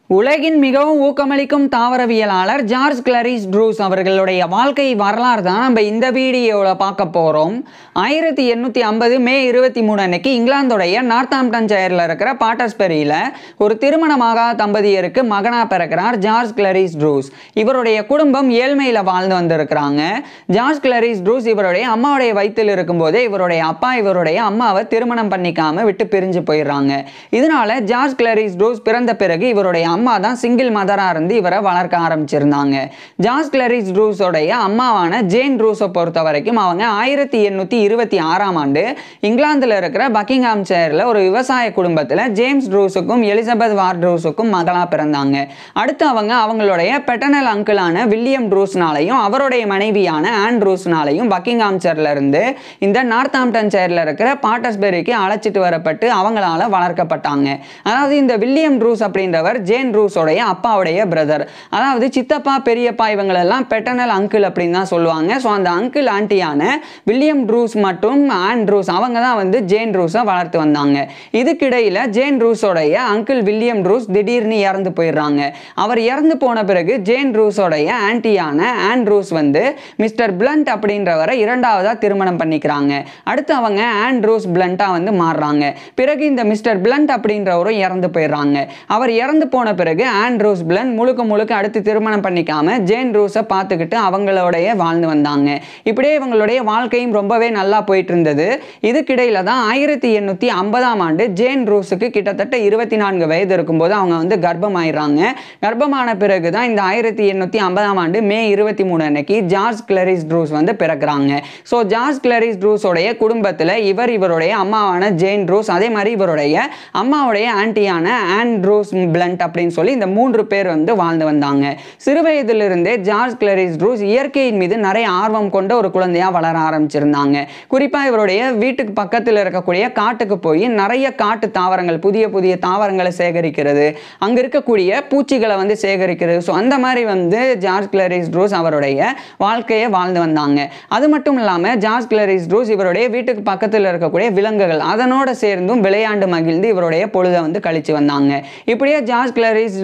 உலகின் மிகவும் ஊக்கமளிக்கும் தாவரவியலாளர் ஜார்ஜ் கிளரிஸ் ட்ரூஸ் அவர்களுடைய வாழ்க்கை வரலாறு தான் நம்ம இந்த வீடியோவில் பார்க்க போகிறோம் ஆயிரத்தி எண்ணூற்றி ஐம்பது மே இருபத்தி மூணு அன்னைக்கு இங்கிலாந்துடைய நார்த்தாம்ப்டன் செயரில் இருக்கிற பாட்டர்ஸ்பெரியில் ஒரு திருமணமாக தம்பதியருக்கு மகனாக பிறக்கிறார் ஜார்ஜ் கிளரிஸ் ட்ரூஸ் இவருடைய குடும்பம் ஏழ்மையில் வாழ்ந்து வந்திருக்கிறாங்க ஜார்ஜ் கிளரிஸ் ட்ரூஸ் இவருடைய அம்மாவுடைய வயிற்றில் இருக்கும்போதே இவருடைய அப்பா இவருடைய அம்மாவை திருமணம் பண்ணிக்காம விட்டு பிரிஞ்சு போயிடுறாங்க இதனால ஜார்ஜ் கிளரிஸ் ட்ரூஸ் பிறந்த பிறகு இவருடைய அம்மா தான் சிங்கிள் மதராக இருந்து இவரை வளர்க்க ஆரம்பிச்சிருந்தாங்க ஜார்ஜ் கிளரிஸ் ட்ரூஸோடைய அம்மாவான ஜேன் ட்ரூஸை பொறுத்த வரைக்கும் அவங்க ஆயிரத்தி எண்ணூற்றி இருபத்தி ஆறாம் ஆண்டு இங்கிலாந்தில் இருக்கிற பக்கிங்ஹாம் ஷேரில் ஒரு விவசாய குடும்பத்தில் ஜேம்ஸ் ட்ரூஸுக்கும் எலிசபெத் வார் ட்ரூஸுக்கும் மகளாக பிறந்தாங்க அடுத்து அவங்க அவங்களுடைய பெட்டனல் அங்கிளான வில்லியம் ட்ரூஸ்னாலையும் அவருடைய மனைவியான ஆன் ட்ரூஸ்னாலையும் பக்கிங்ஹாம் ஷேரில் இருந்து இந்த நார்த்தாம்ப்டன் ஷேரில் இருக்கிற பாட்டர்ஸ்பெரிக்கு அழைச்சிட்டு வரப்பட்டு அவங்களால வளர்க்கப்பட்டாங்க அதாவது இந்த வில்லியம் ட்ரூஸ் அப்படின்றவர் ஜேன் ட்ரூஸோடைய அப்பாவுடைய பிரதர் அதாவது சித்தப்பா பெரியப்பா இவங்களெல்லாம் பெட்டனல் அங்கிள் அப்படின்னு தான் சொல்லுவாங்க ஸோ அந்த அங்கிள் ஆண்டியான வில்லியம் ட்ரூஸ் மற்றும் ஆன் ட்ரூஸ் அவங்க தான் வந்து ஜேன் ட்ரூஸை வளர்த்து வந்தாங்க இதுக்கிடையில் ஜேன் ட்ரூஸோடைய அங்கிள் வில்லியம் ட்ரூஸ் திடீர்னு இறந்து போயிடுறாங்க அவர் இறந்து போன பிறகு ஜேன் ட்ரூஸோடைய ஆன்ட்டியான ஆன் ட்ரூஸ் வந்து மிஸ்டர் பிளண்ட் அப்படின்றவரை இரண்டாவதாக திருமணம் பண்ணிக்கிறாங்க அடுத்து அவங்க ஆன் ட்ரூஸ் பிளண்ட்டாக வந்து மாறுறாங்க பிறகு இந்த மிஸ்டர் பிளண்ட் அப்படின்றவரும் இறந்து போயிடுறாங்க அவர் இறந்து போன பிறகு ஆண்ட்ரூஸ் பிளன் முழுக்க முழுக்க அடுத்து திருமணம் பண்ணிக்காம ஜேன் ரூஸை பார்த்துக்கிட்டு அவங்களோடைய வாழ்ந்து வந்தாங்க இப்படியே இவங்களுடைய வாழ்க்கையும் ரொம்பவே நல்லா போயிட்டு இருந்தது இதுக்கிடையில தான் ஆயிரத்தி எண்ணூற்றி ஐம்பதாம் ஆண்டு ஜேன் ரூஸுக்கு கிட்டத்தட்ட இருபத்தி நான்கு வயது இருக்கும்போது அவங்க வந்து கர்ப்பமாயிடுறாங்க கர்ப்பமான பிறகு தான் இந்த ஆயிரத்தி எண்ணூற்றி ஐம்பதாம் ஆண்டு மே இருபத்தி மூணு அன்னைக்கு ஜார்ஜ் கிளரிஸ் ட்ரூஸ் வந்து பிறக்கிறாங்க ஸோ ஜார்ஜ் கிளரிஸ் ட்ரூஸோடைய குடும்பத்தில் இவர் இவருடைய அம்மாவான ஜேன் ட்ரூஸ் அதே மாதிரி இவருடைய அம்மாவுடைய ஆன்ட்டியான ஆன் ட்ரூஸ் பிளண்ட் அப்படின்னு சொல்லி இந்த மூன்று பேர் வந்து வாழ்ந்து வந்தாங்க சிறு வயதிலிருந்தே ஜார்ஜ் கிளரிஸ் ட்ரூஸ் இயற்கையின் மீது நிறைய ஆர்வம் கொண்ட ஒரு குழந்தையா வளர ஆரம்பிச்சிருந்தாங்க குறிப்பாக இவருடைய வீட்டுக்கு பக்கத்தில் இருக்கக்கூடிய காட்டுக்கு போய் நிறைய காட்டு தாவரங்கள் புதிய புதிய தாவரங்களை சேகரிக்கிறது அங்கே இருக்கக்கூடிய பூச்சிகளை வந்து சேகரிக்கிறது ஸோ அந்த மாதிரி வந்து ஜார்ஜ் கிளரிஸ் ட்ரூஸ் அவருடைய வாழ்க்கையை வாழ்ந்து வந்தாங்க அது மட்டும் இல்லாமல் ஜார்ஜ் கிளரிஸ் ட்ரூஸ் இவருடைய வீட்டுக்கு பக்கத்தில் இருக்கக்கூடிய விலங்குகள் அதனோட சேர்ந்தும் விளையாண்டு மகிழ்ந்து இவருடைய பொழுதை வந்து கழிச்சு வந்தாங்க இப்படியே ஜார்ஜ் கிளரிஸ்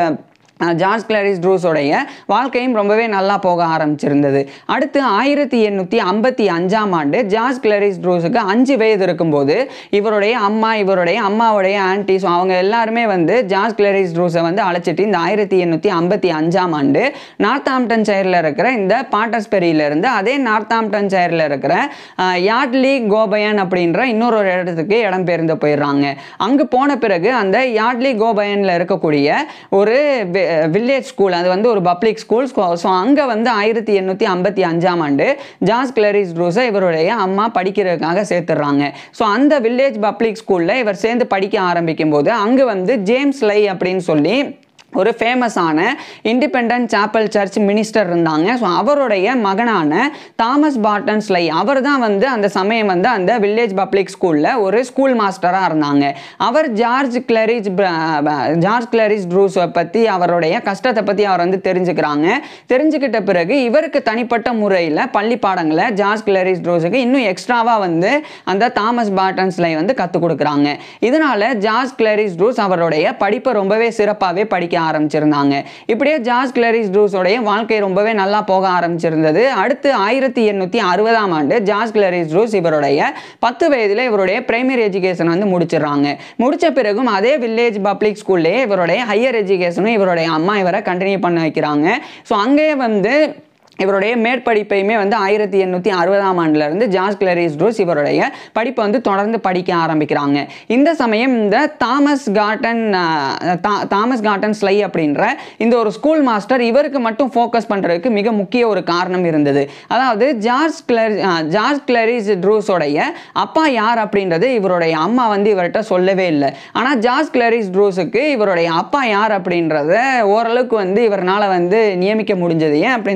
ஜார்ஜ் கிளரிஸ் ட்ரூஸோடைய வாழ்க்கையும் ரொம்பவே நல்லா போக ஆரம்பிச்சிருந்தது அடுத்து ஆயிரத்தி எண்ணூற்றி ஐம்பத்தி அஞ்சாம் ஆண்டு ஜார்ஜ் கிளரிஸ் ட்ரூஸுக்கு அஞ்சு வயது இருக்கும்போது இவருடைய அம்மா இவருடைய அம்மாவுடைய ஆன்டி ஸோ அவங்க எல்லாருமே வந்து ஜார்ஜ் கிளரிஸ் ட்ரூஸை வந்து அழைச்சிட்டு இந்த ஆயிரத்தி எண்ணூற்றி ஐம்பத்தி அஞ்சாம் ஆண்டு நார்த்தாம்ப்டன் செயரில் இருக்கிற இந்த பாட்டர்ஸ்பெரியிலேருந்து அதே நார்த்தாம்ப்டன் செயரில் இருக்கிற அஹ், யாட்லி கோபயன் அப்படின்ற இன்னொரு ஒரு இடத்துக்கு இடம்பெயர்ந்து போயிடுறாங்க அங்கே போன பிறகு அந்த யாட்லி கோபயனில் இருக்கக்கூடிய ஒரு வில்லேஜ் ஸ்கூல் அது வந்து ஒரு பப்ளிக் ஸ்கூல் ஸோ அங்கே வந்து ஆயிரத்தி எண்ணூற்றி ஐம்பத்தி அஞ்சாம் ஆண்டு ஜார்ஜ் கிளரிஸ் ட்ரூஸை இவருடைய அம்மா படிக்கிறதுக்காக சேர்த்துடுறாங்க ஸோ அந்த வில்லேஜ் பப்ளிக் ஸ்கூலில் இவர் சேர்ந்து படிக்க ஆரம்பிக்கும் போது அங்கே வந்து ஜேம்ஸ் லை அப்படின்னு சொல்லி ஒரு ஃபேமஸான இண்டிபெண்ட் சாப்பல் சர்ச் மினிஸ்டர் இருந்தாங்க ஸோ அவருடைய மகனான தாமஸ் பார்டன் ஸ்லை அவர் தான் வந்து அந்த சமயம் வந்து அந்த வில்லேஜ் பப்ளிக் ஸ்கூலில் ஒரு ஸ்கூல் மாஸ்டராக இருந்தாங்க அவர் ஜார்ஜ் கிளரிஸ் ஜார்ஜ் கிளரிஸ் ட்ரூஸை பற்றி அவருடைய கஷ்டத்தை பற்றி அவர் வந்து தெரிஞ்சுக்கிறாங்க தெரிஞ்சுக்கிட்ட பிறகு இவருக்கு தனிப்பட்ட முறையில் பள்ளி பாடங்களை ஜார்ஜ் கிளரிஸ் ட்ரூஸுக்கு இன்னும் எக்ஸ்ட்ராவாக வந்து அந்த தாமஸ் பார்டன் ஸ்லை வந்து கற்றுக் கொடுக்குறாங்க இதனால ஜார்ஜ் கிளரிஸ் ட்ரூஸ் அவருடைய படிப்பை ரொம்பவே சிறப்பாகவே படிக்க ஆரம்பிச்சிருந்தாங்க இப்படியே ஜார்ஜ் கிளரிஸ் ட்ரூஸோடைய வாழ்க்கை ரொம்பவே நல்லா போக ஆரம்பிச்சிருந்தது அடுத்து ஆயிரத்தி எண்ணூற்றி அறுபதாம் ஆண்டு ஜார்ஜ் கிளரிஸ் ட்ரூஸ் இவருடைய பத்து வயதில் இவருடைய பிரைமரி எஜுகேஷன் வந்து முடிச்சிடுறாங்க முடிச்ச பிறகும் அதே வில்லேஜ் பப்ளிக் ஸ்கூல்லேயே இவருடைய ஹையர் எஜுகேஷனும் இவருடைய அம்மா இவரை கண்டினியூ பண்ண வைக்கிறாங்க ஸோ அங்கேயே வந்து இவருடைய மேற்படிப்பையுமே வந்து ஆயிரத்தி எண்ணூற்றி அறுபதாம் ஆண்டுலேருந்து ஜார்ஜ் கிளரிஸ் ட்ரூஸ் இவருடைய படிப்பை வந்து தொடர்ந்து படிக்க ஆரம்பிக்கிறாங்க இந்த சமயம் இந்த தாமஸ் காட்டன் அஹ், தா- தாமஸ் காட்டன் ஸ்லை அப்படின்ற இந்த ஒரு ஸ்கூல் மாஸ்டர் இவருக்கு மட்டும் ஃபோக்கஸ் பண்ணுறதுக்கு மிக முக்கிய ஒரு காரணம் இருந்தது அதாவது ஜார்ஜ் கிளர் அஹ், ஜார்ஜ் கிளரிஸ் ட்ரூஸோடைய அப்பா யார் அப்படின்றது இவருடைய அம்மா வந்து இவர்கிட்ட சொல்லவே இல்லை ஆனால் ஜார்ஜ் கிளரிஸ் ட்ரூஸுக்கு இவருடைய அப்பா யார் அப்படின்றத ஓரளவுக்கு வந்து இவரால் வந்து நியமிக்க முடிஞ்சது ஏன் அப்படின்னு சொன்னால்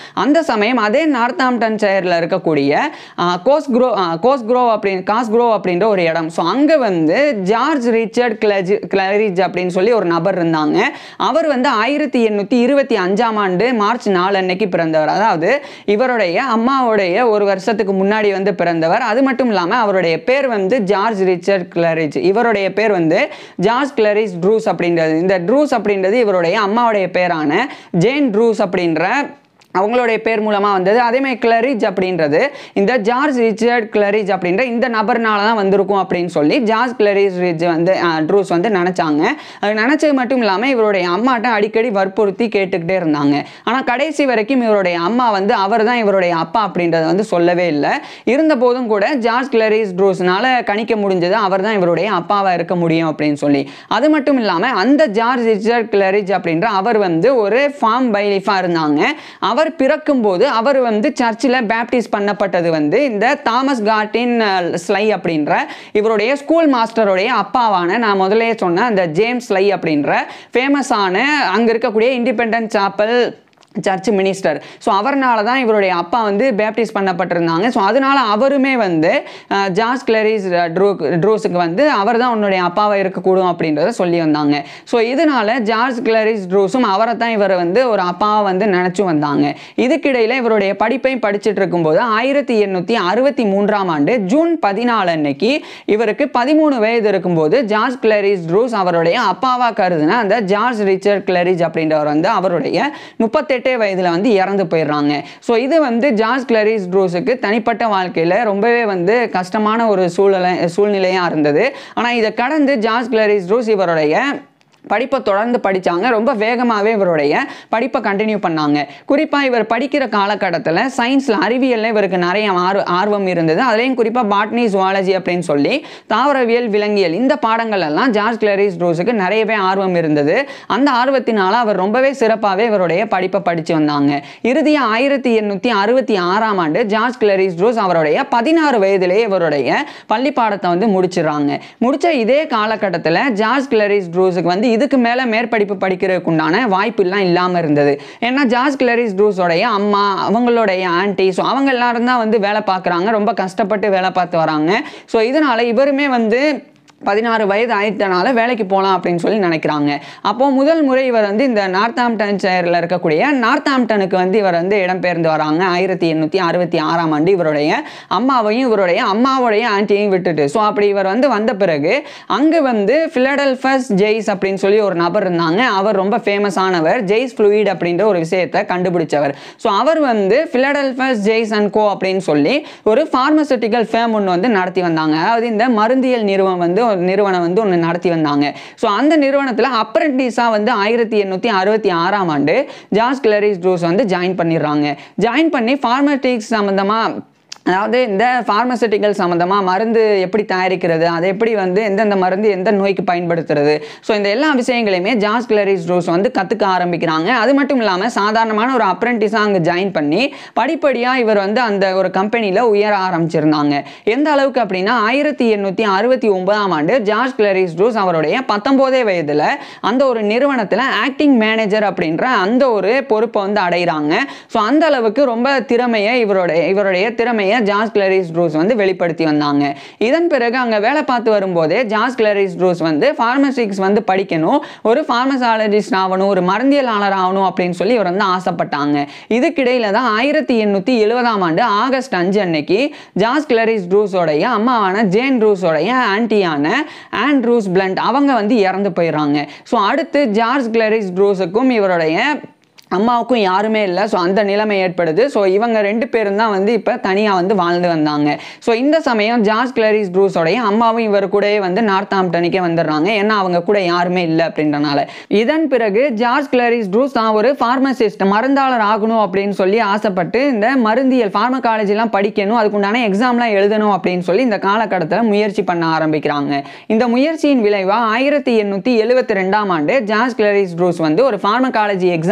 அந்த சமயம் அதே நார்த்தாம்டன் ஷயரில் இருக்கக்கூடிய கோஸ் க்ரோ கோஸ் க்ரோ அப்படின்னு காஸ் க்ரோ அப்படின்ற ஒரு இடம் ஸோ அங்கே வந்து ஜார்ஜ் ரிச்சர்ட் கிளஜ் கிளரிஜ் அப்படின்னு சொல்லி ஒரு நபர் இருந்தாங்க அவர் வந்து ஆயிரத்தி எண்ணூற்றி இருபத்தி அஞ்சாம் ஆண்டு மார்ச் நாலு அன்னைக்கு பிறந்தவர் அதாவது இவருடைய அம்மாவுடைய ஒரு வருஷத்துக்கு முன்னாடி வந்து பிறந்தவர் அது மட்டும் இல்லாமல் அவருடைய பேர் வந்து ஜார்ஜ் ரிச்சர்ட் கிளரிஜ் இவருடைய பேர் வந்து ஜார்ஜ் கிளரிஜ் ட்ரூஸ் அப்படின்றது இந்த ட்ரூஸ் அப்படின்றது இவருடைய அம்மாவுடைய பேரான ஜேன் ட்ரூஸ் அப்படின்ற அவங்களுடைய பேர் மூலமாக வந்தது அதேமாதிரி கிளரிஜ் அப்படின்றது இந்த ஜார்ஜ் ரிச்சர்ட் கிளரிஜ் அப்படின்ற இந்த நபர்னால தான் வந்திருக்கும் அப்படின்னு சொல்லி ஜார்ஜ் கிளரிஜ் ரிச் வந்து ட்ரூஸ் வந்து நினச்சாங்க அது நினச்சது மட்டும் இல்லாமல் இவருடைய அம்மாட்ட அடிக்கடி வற்புறுத்தி கேட்டுக்கிட்டே இருந்தாங்க ஆனால் கடைசி வரைக்கும் இவருடைய அம்மா வந்து அவர் தான் இவருடைய அப்பா அப்படின்றத வந்து சொல்லவே இல்லை இருந்த போதும் கூட ஜார்ஜ் கிளரிஸ் ட்ரூஸ்னால கணிக்க முடிஞ்சது அவர் தான் இவருடைய அப்பாவாக இருக்க முடியும் அப்படின்னு சொல்லி அது மட்டும் இல்லாமல் அந்த ஜார்ஜ் ரிச்சர்ட் கிளரிஜ் அப்படின்ற அவர் வந்து ஒரு ஃபார்ம் பைலிஃபாக இருந்தாங்க அவர் பிறக்கும்போது அவர் வந்து சர்ச்சில் பேப்டிஸ் பண்ணப்பட்டது வந்து இந்த தாமஸ் கார்டின் ஸ்லை அப்படின்ற இவருடைய ஸ்கூல் மாஸ்டருடைய அப்பாவான நான் முதலே சொன்ன அந்த ஜேம்ஸ் ஸ்லை அப்படின்ற ஃபேமஸான அங்கே இருக்கக்கூடிய independent chapel church minister so அவர்னால தான் இவருடைய அப்பா வந்து பேப்டிஸ் பண்ணப்பட்டிருந்தாங்க ஸோ அதனால அவருமே வந்து அஹ், ஜார்ஜ் கிளரிஸ் ட்ரூ ட்ரூஸுக்கு வந்து அவர் தான் உன்னுடைய அப்பாவை இருக்கக்கூடும் அப்படின்றத சொல்லி வந்தாங்க ஸோ இதனால ஜார்ஜ் கிளரிஸ் ட்ரூஸும் அவரை தான் இவர் வந்து ஒரு அப்பாவை வந்து நினச்சி வந்தாங்க இதுக்கிடையில் இவருடைய படிப்பையும் படிச்சுட்டு இருக்கும்போது ஆயிரத்தி எண்ணூற்றி அறுபத்தி மூன்றாம் ஆண்டு ஜூன் பதினாலு அன்னைக்கு இவருக்கு பதிமூணு வயது இருக்கும்போது ஜார்ஜ் கிளரிஸ் ட்ரூஸ் அவருடைய அப்பாவா கருதுன அந்த ஜார்ஜ் ரிச்சர்ட் கிளரிஜ் அப்படின்றவர் வந்து அவருடைய முப்பத்தெட்டே வயதில் வந்து இறந்து போயிடுறாங்க ஸோ இது வந்து ஜார்ஜ் கிளரிஸ் ட்ரூஸுக்கு தனிப்பட்ட வாழ்க்கையில் ரொம்பவே வந்து கஷ்டமான ஒரு சூழ்நிலை சூழ்நிலையாக இருந்தது ஆனால் இதை கடந்து ஜார்ஜ் கிளரிஸ் ட்ரூஸ் இவருடைய படிப்பை தொடர்ந்து படித்தாங்க ரொம்ப வேகமாகவே இவருடைய படிப்பை கண்டினியூ பண்ணாங்க குறிப்பாக இவர் படிக்கிற காலகட்டத்தில் சயின்ஸில் அறிவியலில் இவருக்கு நிறைய ஆர்வ ஆர்வம் இருந்தது அதுலேயும் குறிப்பாக பாட்னி ஜுவாலஜி அப்படின்னு சொல்லி தாவரவியல் விலங்கியல் இந்த பாடங்கள் எல்லாம் ஜார்ஜ் கிளரிஸ் ட்ரூஸுக்கு நிறையவே ஆர்வம் இருந்தது அந்த ஆர்வத்தினால அவர் ரொம்பவே சிறப்பாகவே இவருடைய படிப்பை படித்து வந்தாங்க இறுதியாக ஆயிரத்தி எண்ணூற்றி அறுபத்தி ஆறாம் ஆண்டு ஜார்ஜ் கிளரிஸ் ட்ரூஸ் அவருடைய பதினாறு வயதிலேயே இவருடைய பள்ளி பாடத்தை வந்து முடிச்சிடுறாங்க முடிச்ச இதே காலகட்டத்தில் ஜார்ஜ் கிளரிஸ் ட்ரூஸுக்கு வந்து இதுக்கு மேலே மேற்படிப்பு படிக்கிறதுக்கு உண்டான வாய்ப்புலாம் இல்லாமல் இருந்தது ஏன்னா ஜார்ஜ் கிளரிஸ் ட்ரூஸோடைய அம்மா அவங்களுடைய ஆன்டி ஸோ அவங்க எல்லாரும் தான் வந்து வேலை பார்க்குறாங்க ரொம்ப கஷ்டப்பட்டு வேலை பார்த்து வராங்க ஸோ இதனால இவருமே வந்து பதினாறு வயது ஆயிட்டனால வேலைக்கு போகலாம் அப்படின்னு சொல்லி நினைக்கிறாங்க அப்போ முதல் முறை இவர் வந்து இந்த நார்த்தாம்டன் ஷயரில் இருக்கக்கூடிய நார்த்தாம்டனுக்கு வந்து இவர் வந்து இடம்பெயர்ந்து வராங்க ஆயிரத்தி எண்ணூற்றி அறுபத்தி ஆறாம் ஆண்டு இவருடைய அம்மாவையும் இவருடைய அம்மாவுடைய ஆன்ட்டியையும் விட்டுட்டு ஸோ அப்படி இவர் வந்து வந்த பிறகு அங்கே வந்து ஃபிலடல்ஃபஸ் ஜெய்ஸ் அப்படின்னு சொல்லி ஒரு நபர் இருந்தாங்க அவர் ரொம்ப ஃபேமஸானவர் ஜெய்ஸ் ஃப்ளூயிட் அப்படின்ற ஒரு விஷயத்தை கண்டுபிடிச்சவர் ஸோ அவர் வந்து ஃபிலடல்ஃபஸ் ஜெய்ஸ் அண்ட் கோ அப்படின்னு சொல்லி ஒரு ஃபார்மசூட்டிக்கல் ஃபேம் ஒன்று வந்து நடத்தி வந்தாங்க அதாவது இந்த மருந்தியல் நிறுவனம் வந்து ஒரு நிறுவனம் வந்து ஒன்று நடத்தி வந்தாங்க ஸோ அந்த நிறுவனத்தில் அப்ரண்டிஸாக வந்து ஆயிரத்தி எண்ணூற்றி அறுபத்தி ஆறாம் ஆண்டு ஜார்ஜ் கிளரிஸ் ட்ரூஸ் வந்து ஜாயின் பண்ணிடுறாங்க ஜாயின் பண்ணி ஃபார்மட்டிக்ஸ் சம்மந்தமாக அதாவது இந்த ஃபார்மசூட்டிக்கல் சம்மந்தமாக மருந்து எப்படி தயாரிக்கிறது அதை எப்படி வந்து எந்தெந்த மருந்து எந்த நோய்க்கு பயன்படுத்துறது ஸோ இந்த எல்லா விஷயங்களையுமே ஜார்ஜ் கிளரிஸ் ட்ரூஸ் வந்து கற்றுக்க ஆரம்பிக்கிறாங்க அது மட்டும் இல்லாமல் சாதாரணமான ஒரு அப்ரெண்டிஸாக அங்கே ஜாயின் பண்ணி படிப்படியாக இவர் வந்து அந்த ஒரு கம்பெனியில் உயர ஆரம்பிச்சிருந்தாங்க எந்த அளவுக்கு அப்படின்னா ஆயிரத்தி எண்ணூற்றி அறுபத்தி ஒன்பதாம் ஆண்டு ஜார்ஜ் கிளரிஸ் ட்ரூஸ் அவருடைய பத்தொம்போதே வயதில் அந்த ஒரு நிறுவனத்தில் ஆக்டிங் மேனேஜர் அப்படின்ற அந்த ஒரு பொறுப்பை வந்து அடைகிறாங்க ஸோ அந்த அளவுக்கு ரொம்ப திறமையை இவருடைய இவருடைய திறமையை ஜார்ஜ் கிளரிஸ் ட்ரூஸ் வந்து வெளிப்படுத்தி வந்தாங்க இதன் பிறகு அங்கே வேலை பார்த்து வரும்போதே ஜார்ஜ் கிளரிஸ் ட்ரூஸ் வந்து ஃபார்மசிக்ஸ் வந்து படிக்கணும் ஒரு ஃபார்மசாலஜிஸ்ட் ஆகணும் ஒரு மருந்தியலாளர் ஆகணும் அப்படின்னு சொல்லி இவர் வந்து ஆசைப்பட்டாங்க இதுக்கிடையில தான் ஆயிரத்தி எண்ணூற்றி எழுபதாம் ஆண்டு ஆகஸ்ட் அஞ்சு அன்னைக்கு ஜார்ஜ் கிளரிஸ் ட்ரூஸோடைய அம்மாவான ஜேன் ட்ரூஸோடைய ஆன்ட்டியான ஆன் ட்ரூஸ் பிளண்ட் அவங்க வந்து இறந்து போயிடுறாங்க ஸோ அடுத்து ஜார்ஜ் கிளரிஸ் ட்ரூஸுக்கும் இவருடைய அம்மாவுக்கும் யாருமே இல்லை ஸோ அந்த நிலைமை ஏற்படுது ஸோ இவங்க ரெண்டு பேரும் தான் வந்து இப்போ தனியாக வந்து வாழ்ந்து வந்தாங்க ஸோ இந்த சமயம் ஜார்ஜ் கிளரிஸ் ட்ரூஸோடைய அம்மாவும் இவர் கூடயே வந்து நார்த் ஆம்டனுக்கே வந்துடுறாங்க ஏன்னா அவங்க கூட யாருமே இல்லை அப்படின்றனால இதன் பிறகு ஜார்ஜ் கிளரிஸ் ட்ரூஸ் தான் ஒரு ஃபார்மசிஸ்ட் மருந்தாளர் ஆகணும் அப்படின்னு சொல்லி ஆசைப்பட்டு இந்த மருந்தியல் ஃபார்மகாலஜிலாம் படிக்கணும் அதுக்குண்டான எக்ஸாம்லாம் எழுதணும் அப்படின்னு சொல்லி இந்த காலகட்டத்தில் முயற்சி பண்ண ஆரம்பிக்கிறாங்க இந்த முயற்சியின் விளைவாக ஆயிரத்தி எண்ணூற்றி எழுபத்தி ரெண்டாம் ஆண்டு ஜார்ஜ் கிளரிஸ் ட்ரூஸ் வந்து ஒரு ஃபார்மகாலஜி எக்ஸாம் வந்து எழுதுறாங்க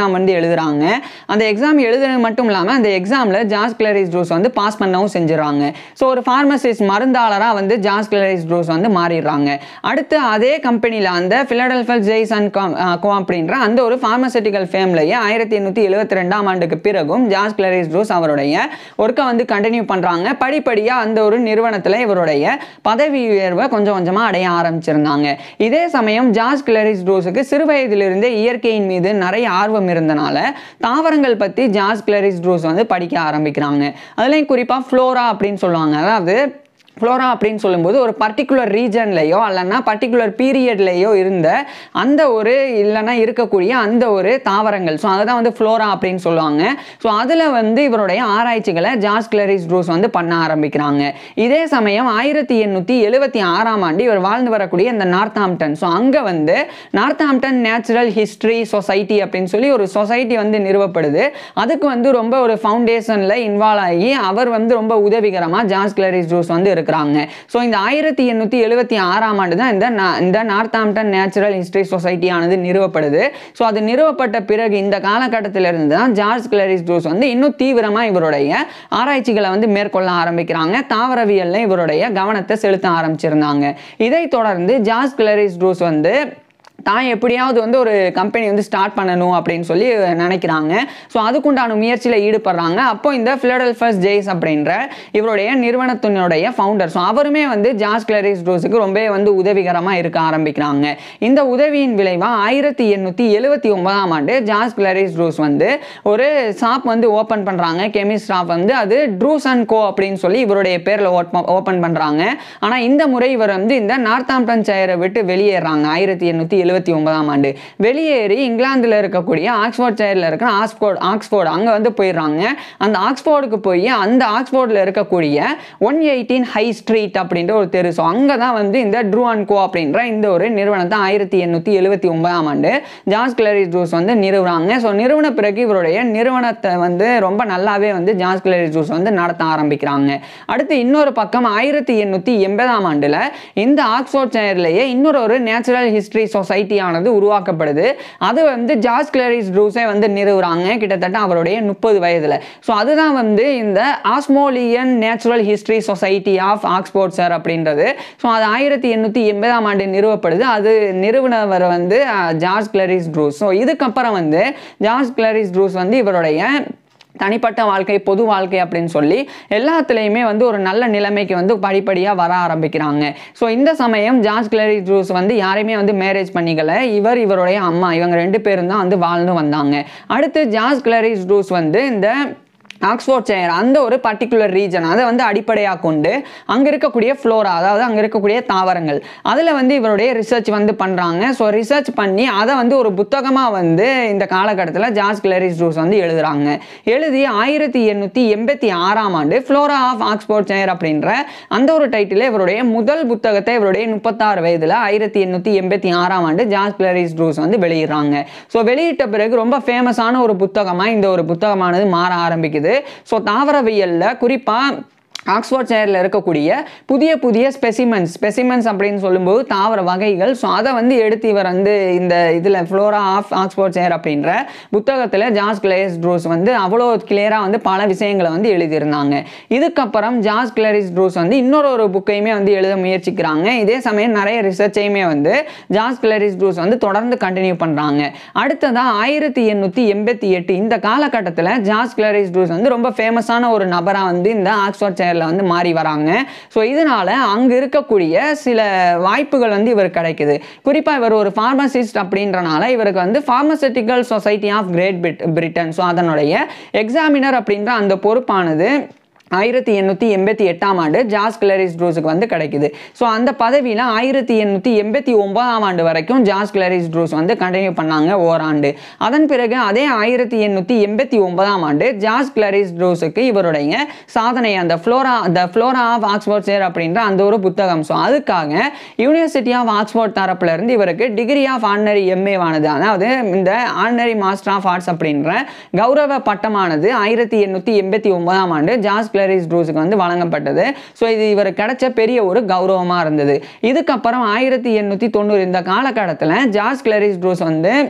எழுதுறாங்க அந்த எக்ஸாம் எழுதுறது மட்டும் இல்லாமல் அந்த எக்ஸாமில் ஜாஸ் கிளரிஸ் ட்ரூஸ் வந்து பாஸ் பண்ணவும் செஞ்சுறாங்க ஸோ ஒரு ஃபார்மசிஸ்ட் மருந்தாளராக வந்து ஜாஸ் கிளரிஸ் ட்ரூஸ் வந்து மாறிடுறாங்க அடுத்து அதே கம்பெனியில் அந்த ஃபிலடெல்ஃபல் ஜெய்ஸ் அண்ட் கோ அப்படின்ற அந்த ஒரு ஃபார்மசூட்டிக்கல் ஃபேம்லேயே ஆயிரத்தி எண்ணூற்றி எழுபத்தி ரெண்டாம் ஆண்டுக்கு பிறகும் ஜாஸ் கிளரிஸ் ட்ரூஸ் அவருடைய ஒர்க்கை வந்து கண்டினியூ பண்ணுறாங்க படிப்படியாக அந்த ஒரு நிறுவனத்தில் இவருடைய பதவி உயர்வை கொஞ்சம் கொஞ்சமாக அடைய ஆரம்பிச்சிருந்தாங்க இதே சமயம் ஜாஸ் கிளரிஸ் ட்ரூஸுக்கு சிறு வயதிலிருந்தே இயற்கையின் மீது நிறைய ஆர்வம் இருந்தனால தாவரங்கள் பற்றி ஜாஸ் கிளரிஸ் ட்ரூஸ் வந்து படிக்க ஆரம்பிக்கிறாங்க அதுலேயும் குறிப்பாக ஃப்ளோரா அப்படின்னு சொல்லுவாங்க அதாவது ஃப்ளோரா அப்படின்னு சொல்லும்போது ஒரு பர்டிகுலர் ரீஜன்லேயோ இல்லைன்னா பர்டிகுலர் பீரியட்லேயோ இருந்த அந்த ஒரு இல்லைன்னா இருக்கக்கூடிய அந்த ஒரு தாவரங்கள் ஸோ அதை தான் வந்து ஃப்ளோரா அப்படின்னு சொல்லுவாங்க ஸோ அதில் வந்து இவருடைய ஆராய்ச்சிகளை ஜாஸ் கிளரிஸ் ட்ரூஸ் வந்து பண்ண ஆரம்பிக்கிறாங்க இதே சமயம் ஆயிரத்தி எண்ணூற்றி எழுபத்தி ஆறாம் ஆண்டு இவர் வாழ்ந்து வரக்கூடிய இந்த நார்த்தாம்டன் ஸோ அங்கே வந்து நார்த்தாம்டன் நேச்சுரல் ஹிஸ்ட்ரி சொசைட்டி அப்படின்னு சொல்லி ஒரு சொசைட்டி வந்து நிறுவப்படுது அதுக்கு வந்து ரொம்ப ஒரு ஃபவுண்டேஷனில் இன்வால்வ் ஆகி அவர் வந்து ரொம்ப உதவிகரமாக ஜாஸ் கிளரிஸ் ட்ரூஸ் வந்து இருக்கிறாங்க ஸோ இந்த ஆயிரத்தி எண்ணூற்றி எழுபத்தி ஆறாம் ஆண்டு தான் இந்த நா- இந்த நார்த்தாம்டன் நேச்சுரல் ஹிஸ்டரி சொசைட்டியானது நிறுவப்படுது ஸோ அது நிறுவப்பட்ட பிறகு இந்த காலகட்டத்திலிருந்து தான் ஜார்ஜ் கிளரிஸ் ட்ரூஸ் வந்து இன்னும் தீவிரமாக இவருடைய ஆராய்ச்சிகளை வந்து மேற்கொள்ள ஆரம்பிக்கிறாங்க தாவரவியலில் இவருடைய கவனத்தை செலுத்த ஆரம்பிச்சிருந்தாங்க இதைத் தொடர்ந்து ஜார்ஜ் கிளரிஸ் ட்ரூஸ் வந்து தான் எப்படியாவது வந்து ஒரு கம்பெனி வந்து ஸ்டார்ட் பண்ணணும் அப்படின்னு சொல்லி நினைக்கிறாங்க ஸோ அதுக்குண்டான முயற்சியில் ஈடுபடுறாங்க அப்போ இந்த ஃபிலடெல்ஃபஸ் ஜெய்ஸ் அப்படின்ற இவருடைய நிறுவனத்தினுடைய ஃபவுண்டர் ஸோ அவருமே வந்து ஜார்ஜ் கிளரிஸ் ட்ரூஸுக்கு ரொம்ப வந்து உதவிகரமாக இருக்க ஆரம்பிக்கிறாங்க இந்த உதவியின் விளைவாக ஆயிரத்தி எண்ணூற்றி எழுபத்தி ஒன்பதாம் ஆண்டு ஜார்ஜ் கிளரிஸ் ட்ரூஸ் வந்து ஒரு ஷாப் வந்து ஓப்பன் பண்ணுறாங்க கெமிஸ்ட் ஷாப் வந்து அது ட்ரூஸ் அண்ட் கோ அப்படின்னு சொல்லி இவருடைய பேரில் ஓப்பன் பண்ணுறாங்க ஆனால் இந்த முறை இவர் வந்து இந்த நார்த்தாம்டன் செயரை விட்டு வெளியேறாங்க ஆயிரத்தி எண்ணூற்றி எழுபத்தி ஒன்பதாம் ஆண்டு வெளியேறி இங்கிலாந்தில் இருக்கக்கூடிய ஆக்ஸ்போர்ட் சைடில் இருக்கிற ஆக்ஸ்போர்ட் ஆக்ஸ்போர்ட் அங்கே வந்து போயிடுறாங்க அந்த ஆக்ஸ்போர்டுக்கு போய் அந்த ஆக்ஸ்போர்டில் இருக்கக்கூடிய ஒன் எயிட்டீன் ஹை ஸ்ட்ரீட் அப்படின்ற ஒரு தெரு ஸோ அங்கே தான் வந்து இந்த ட்ரூ அண்ட் கோ அப்படின்ற இந்த ஒரு நிறுவனத்தை ஆயிரத்தி எண்ணூற்றி எழுபத்தி ஒன்பதாம் ஆண்டு ஜார்ஜ் கிளரி ஜூஸ் வந்து நிறுவுறாங்க ஸோ நிறுவன பிறகு இவருடைய நிறுவனத்தை வந்து ரொம்ப நல்லாவே வந்து ஜார்ஜ் கிளரி ஜூஸ் வந்து நடத்த ஆரம்பிக்கிறாங்க அடுத்து இன்னொரு பக்கம் ஆயிரத்தி எண்ணூற்றி எண்பதாம் ஆண்டில் இந்த ஆக்ஸ்போர்ட் செயர்லேயே இன்னொரு ஒரு நேச்சுரல் ஹிஸ்டரி சொசைட்டியானது உருவாக்கப்படுது அது வந்து ஜார்ஜ் கிளரிஸ் ட்ரூஸே வந்து நிறுவுறாங்க கிட்டத்தட்ட அவருடைய முப்பது வயதில் ஸோ அதுதான் வந்து இந்த Ashmolean natural history society of Oxfordshire அப்படின்றது ஸோ அது ஆயிரத்தி எண்ணூற்றி எண்பதாம் ஆண்டு நிறுவப்படுது அது நிறுவனவர் வந்து அஹ், ஜார்ஜ் கிளரிஸ் ட்ரூஸ் ஸோ இதுக்கப்புறம் வந்து ஜார்ஜ் கிளரிஸ் ட்ரூஸ் வந்து இவருடைய தனிப்பட்ட வாழ்க்கை பொது வாழ்க்கை அப்படின்னு சொல்லி எல்லாத்துலேயுமே வந்து ஒரு நல்ல நிலைமைக்கு வந்து படிப்படியாக வர ஆரம்பிக்கிறாங்க ஸோ இந்த சமயம் ஜார்ஜ் கிளரி ஜூஸ் வந்து யாரையுமே வந்து மேரேஜ் பண்ணிக்கல இவர் இவருடைய அம்மா இவங்க ரெண்டு பேரும் தான் வந்து வாழ்ந்து வந்தாங்க அடுத்து ஜார்ஜ் கிளரி ஜூஸ் வந்து இந்த ஆக்ஸ்போர்ட் செயர் அந்த ஒரு பர்டிகுலர் ரீஜன் அதை வந்து அடிப்படையாக கொண்டு அங்கே இருக்கக்கூடிய ஃப்ளோரா அதாவது அங்கே இருக்கக்கூடிய தாவரங்கள் அதில் வந்து இவருடைய ரிசர்ச் வந்து பண்ணுறாங்க ஸோ ரிசர்ச் பண்ணி அதை வந்து ஒரு புத்தகமாக வந்து இந்த காலகட்டத்தில் ஜார்ஜ் கிளரிஸ் ஜூஸ் வந்து எழுதுறாங்க எழுதி ஆயிரத்தி எண்ணூற்றி எண்பத்தி ஆறாம் ஆண்டு ஃப்ளோரா ஆஃப் ஆக்ஸ்போர்ட் செயர் அப்படின்ற அந்த ஒரு டைட்டில் இவருடைய முதல் புத்தகத்தை இவருடைய முப்பத்தாறு வயதில் ஆயிரத்தி எண்ணூற்றி எண்பத்தி ஆறாம் ஆண்டு ஜார்ஜ் கிளரிஸ் ஜூஸ் வந்து வெளியிடுறாங்க ஸோ வெளியிட்ட பிறகு ரொம்ப ஃபேமஸான ஒரு புத்தகமாக இந்த ஒரு புத்தகமானது மாற ஆரம்பிக்குது ஸோ தாவரவியலில் குறிப்பாக ஆக்ஸ்போர்ட் சேரில் இருக்கக்கூடிய புதிய புதிய ஸ்பெசிமென்ஸ் ஸ்பெசிமென்ஸ் அப்படின்னு சொல்லும்போது தாவர வகைகள் ஸோ அதை வந்து எடுத்து இவர் வந்து இந்த இதில் ஃப்ளோரா ஆஃப் ஆக்ஸ்போர்ட் சேர் அப்படின்ற புத்தகத்தில் ஜார்ஜ் கிளேஸ் ட்ரூஸ் வந்து அவ்வளோ கிளியராக வந்து பல விஷயங்களை வந்து எழுதியிருந்தாங்க இதுக்கப்புறம் ஜார்ஜ் கிளரிஸ் ட்ரூஸ் வந்து இன்னொரு ஒரு புக்கையுமே வந்து எழுத முயற்சிக்கிறாங்க இதே சமயம் நிறைய ரிசர்ச்சையுமே வந்து ஜார்ஜ் கிளரிஸ் ட்ரூஸ் வந்து தொடர்ந்து கண்டினியூ பண்ணுறாங்க அடுத்ததாக ஆயிரத்தி எண்ணூற்றி எண்பத்தி எட்டு இந்த காலகட்டத்தில் ஜார்ஜ் கிளரிஸ் ட்ரூஸ் வந்து ரொம்ப ஃபேமஸான ஒரு நபராக வந்து இந்த ஆக்ஸ்போர்ட் செயரில் வந்து மாறி வராங்க ஸோ இதனால அங்கே இருக்கக்கூடிய சில வாய்ப்புகள் வந்து இவர் கிடைக்குது குறிப்பாக இவர் ஒரு ஃபார்மசிஸ்ட் அப்படின்றனால இவருக்கு வந்து pharmaceutical society of Great Britain so அதனுடைய எக்ஸாமினர் அப்படின்ற அந்த பொறுப்பானது ஆயிரத்தி எண்ணூற்றி எண்பத்தி எட்டாம் ஆண்டு ஜார்ஜ் கிளரிஸ் ட்ரூஸுக்கு வந்து கிடைக்குது ஸோ அந்த பதவியில் ஆயிரத்தி எண்ணூற்றி எண்பத்தி ஒன்பதாம் ஆண்டு வரைக்கும் ஜார்ஜ் கிளரிஸ் ட்ரூஸ் வந்து கண்டினியூ பண்ணாங்க ஓராண்டு அதன் பிறகு அதே ஆயிரத்தி எண்ணூற்றி எண்பத்தி ஒன்பதாம் ஆண்டு ஜார்ஜ் கிளரிஸ் ட்ரூஸுக்கு இவருடைய சாதனை அந்த flora the flora of Oxfordshire அப்படின்ற அந்த ஒரு புத்தகம் ஸோ அதுக்காக யூனிவர்சிட்டி ஆஃப் ஆக்ஸ்போர்ட் தரப்புல இருந்து இவருக்கு டிகிரி ஆஃப் ஆர்டினரி எம்ஏ வானது அதாவது இந்த ஆர்டினரி மாஸ்டர் ஆஃப் ஆர்ட்ஸ் அப்படின்ற கௌரவ பட்டமானது ஆயிரத்தி எண்ணூற்றி எண்பத்தி ஒன்பதாம் ஆண்டு ஜார்ஜ் கிளரிஸ் ட்ரூஸுக்கு வந்து வழங்கப்பட்டது ஸோ இது இவர் கிடைச்ச பெரிய ஒரு கௌரவமாக இருந்தது இதுக்கப்புறம் ஆயிரத்தி எண்ணூற்றி தொண்ணூறு இந்த காலகட்டத்தில் ஜார்ஜ் கிளரிஸ் ட்ரூஸ் வந்து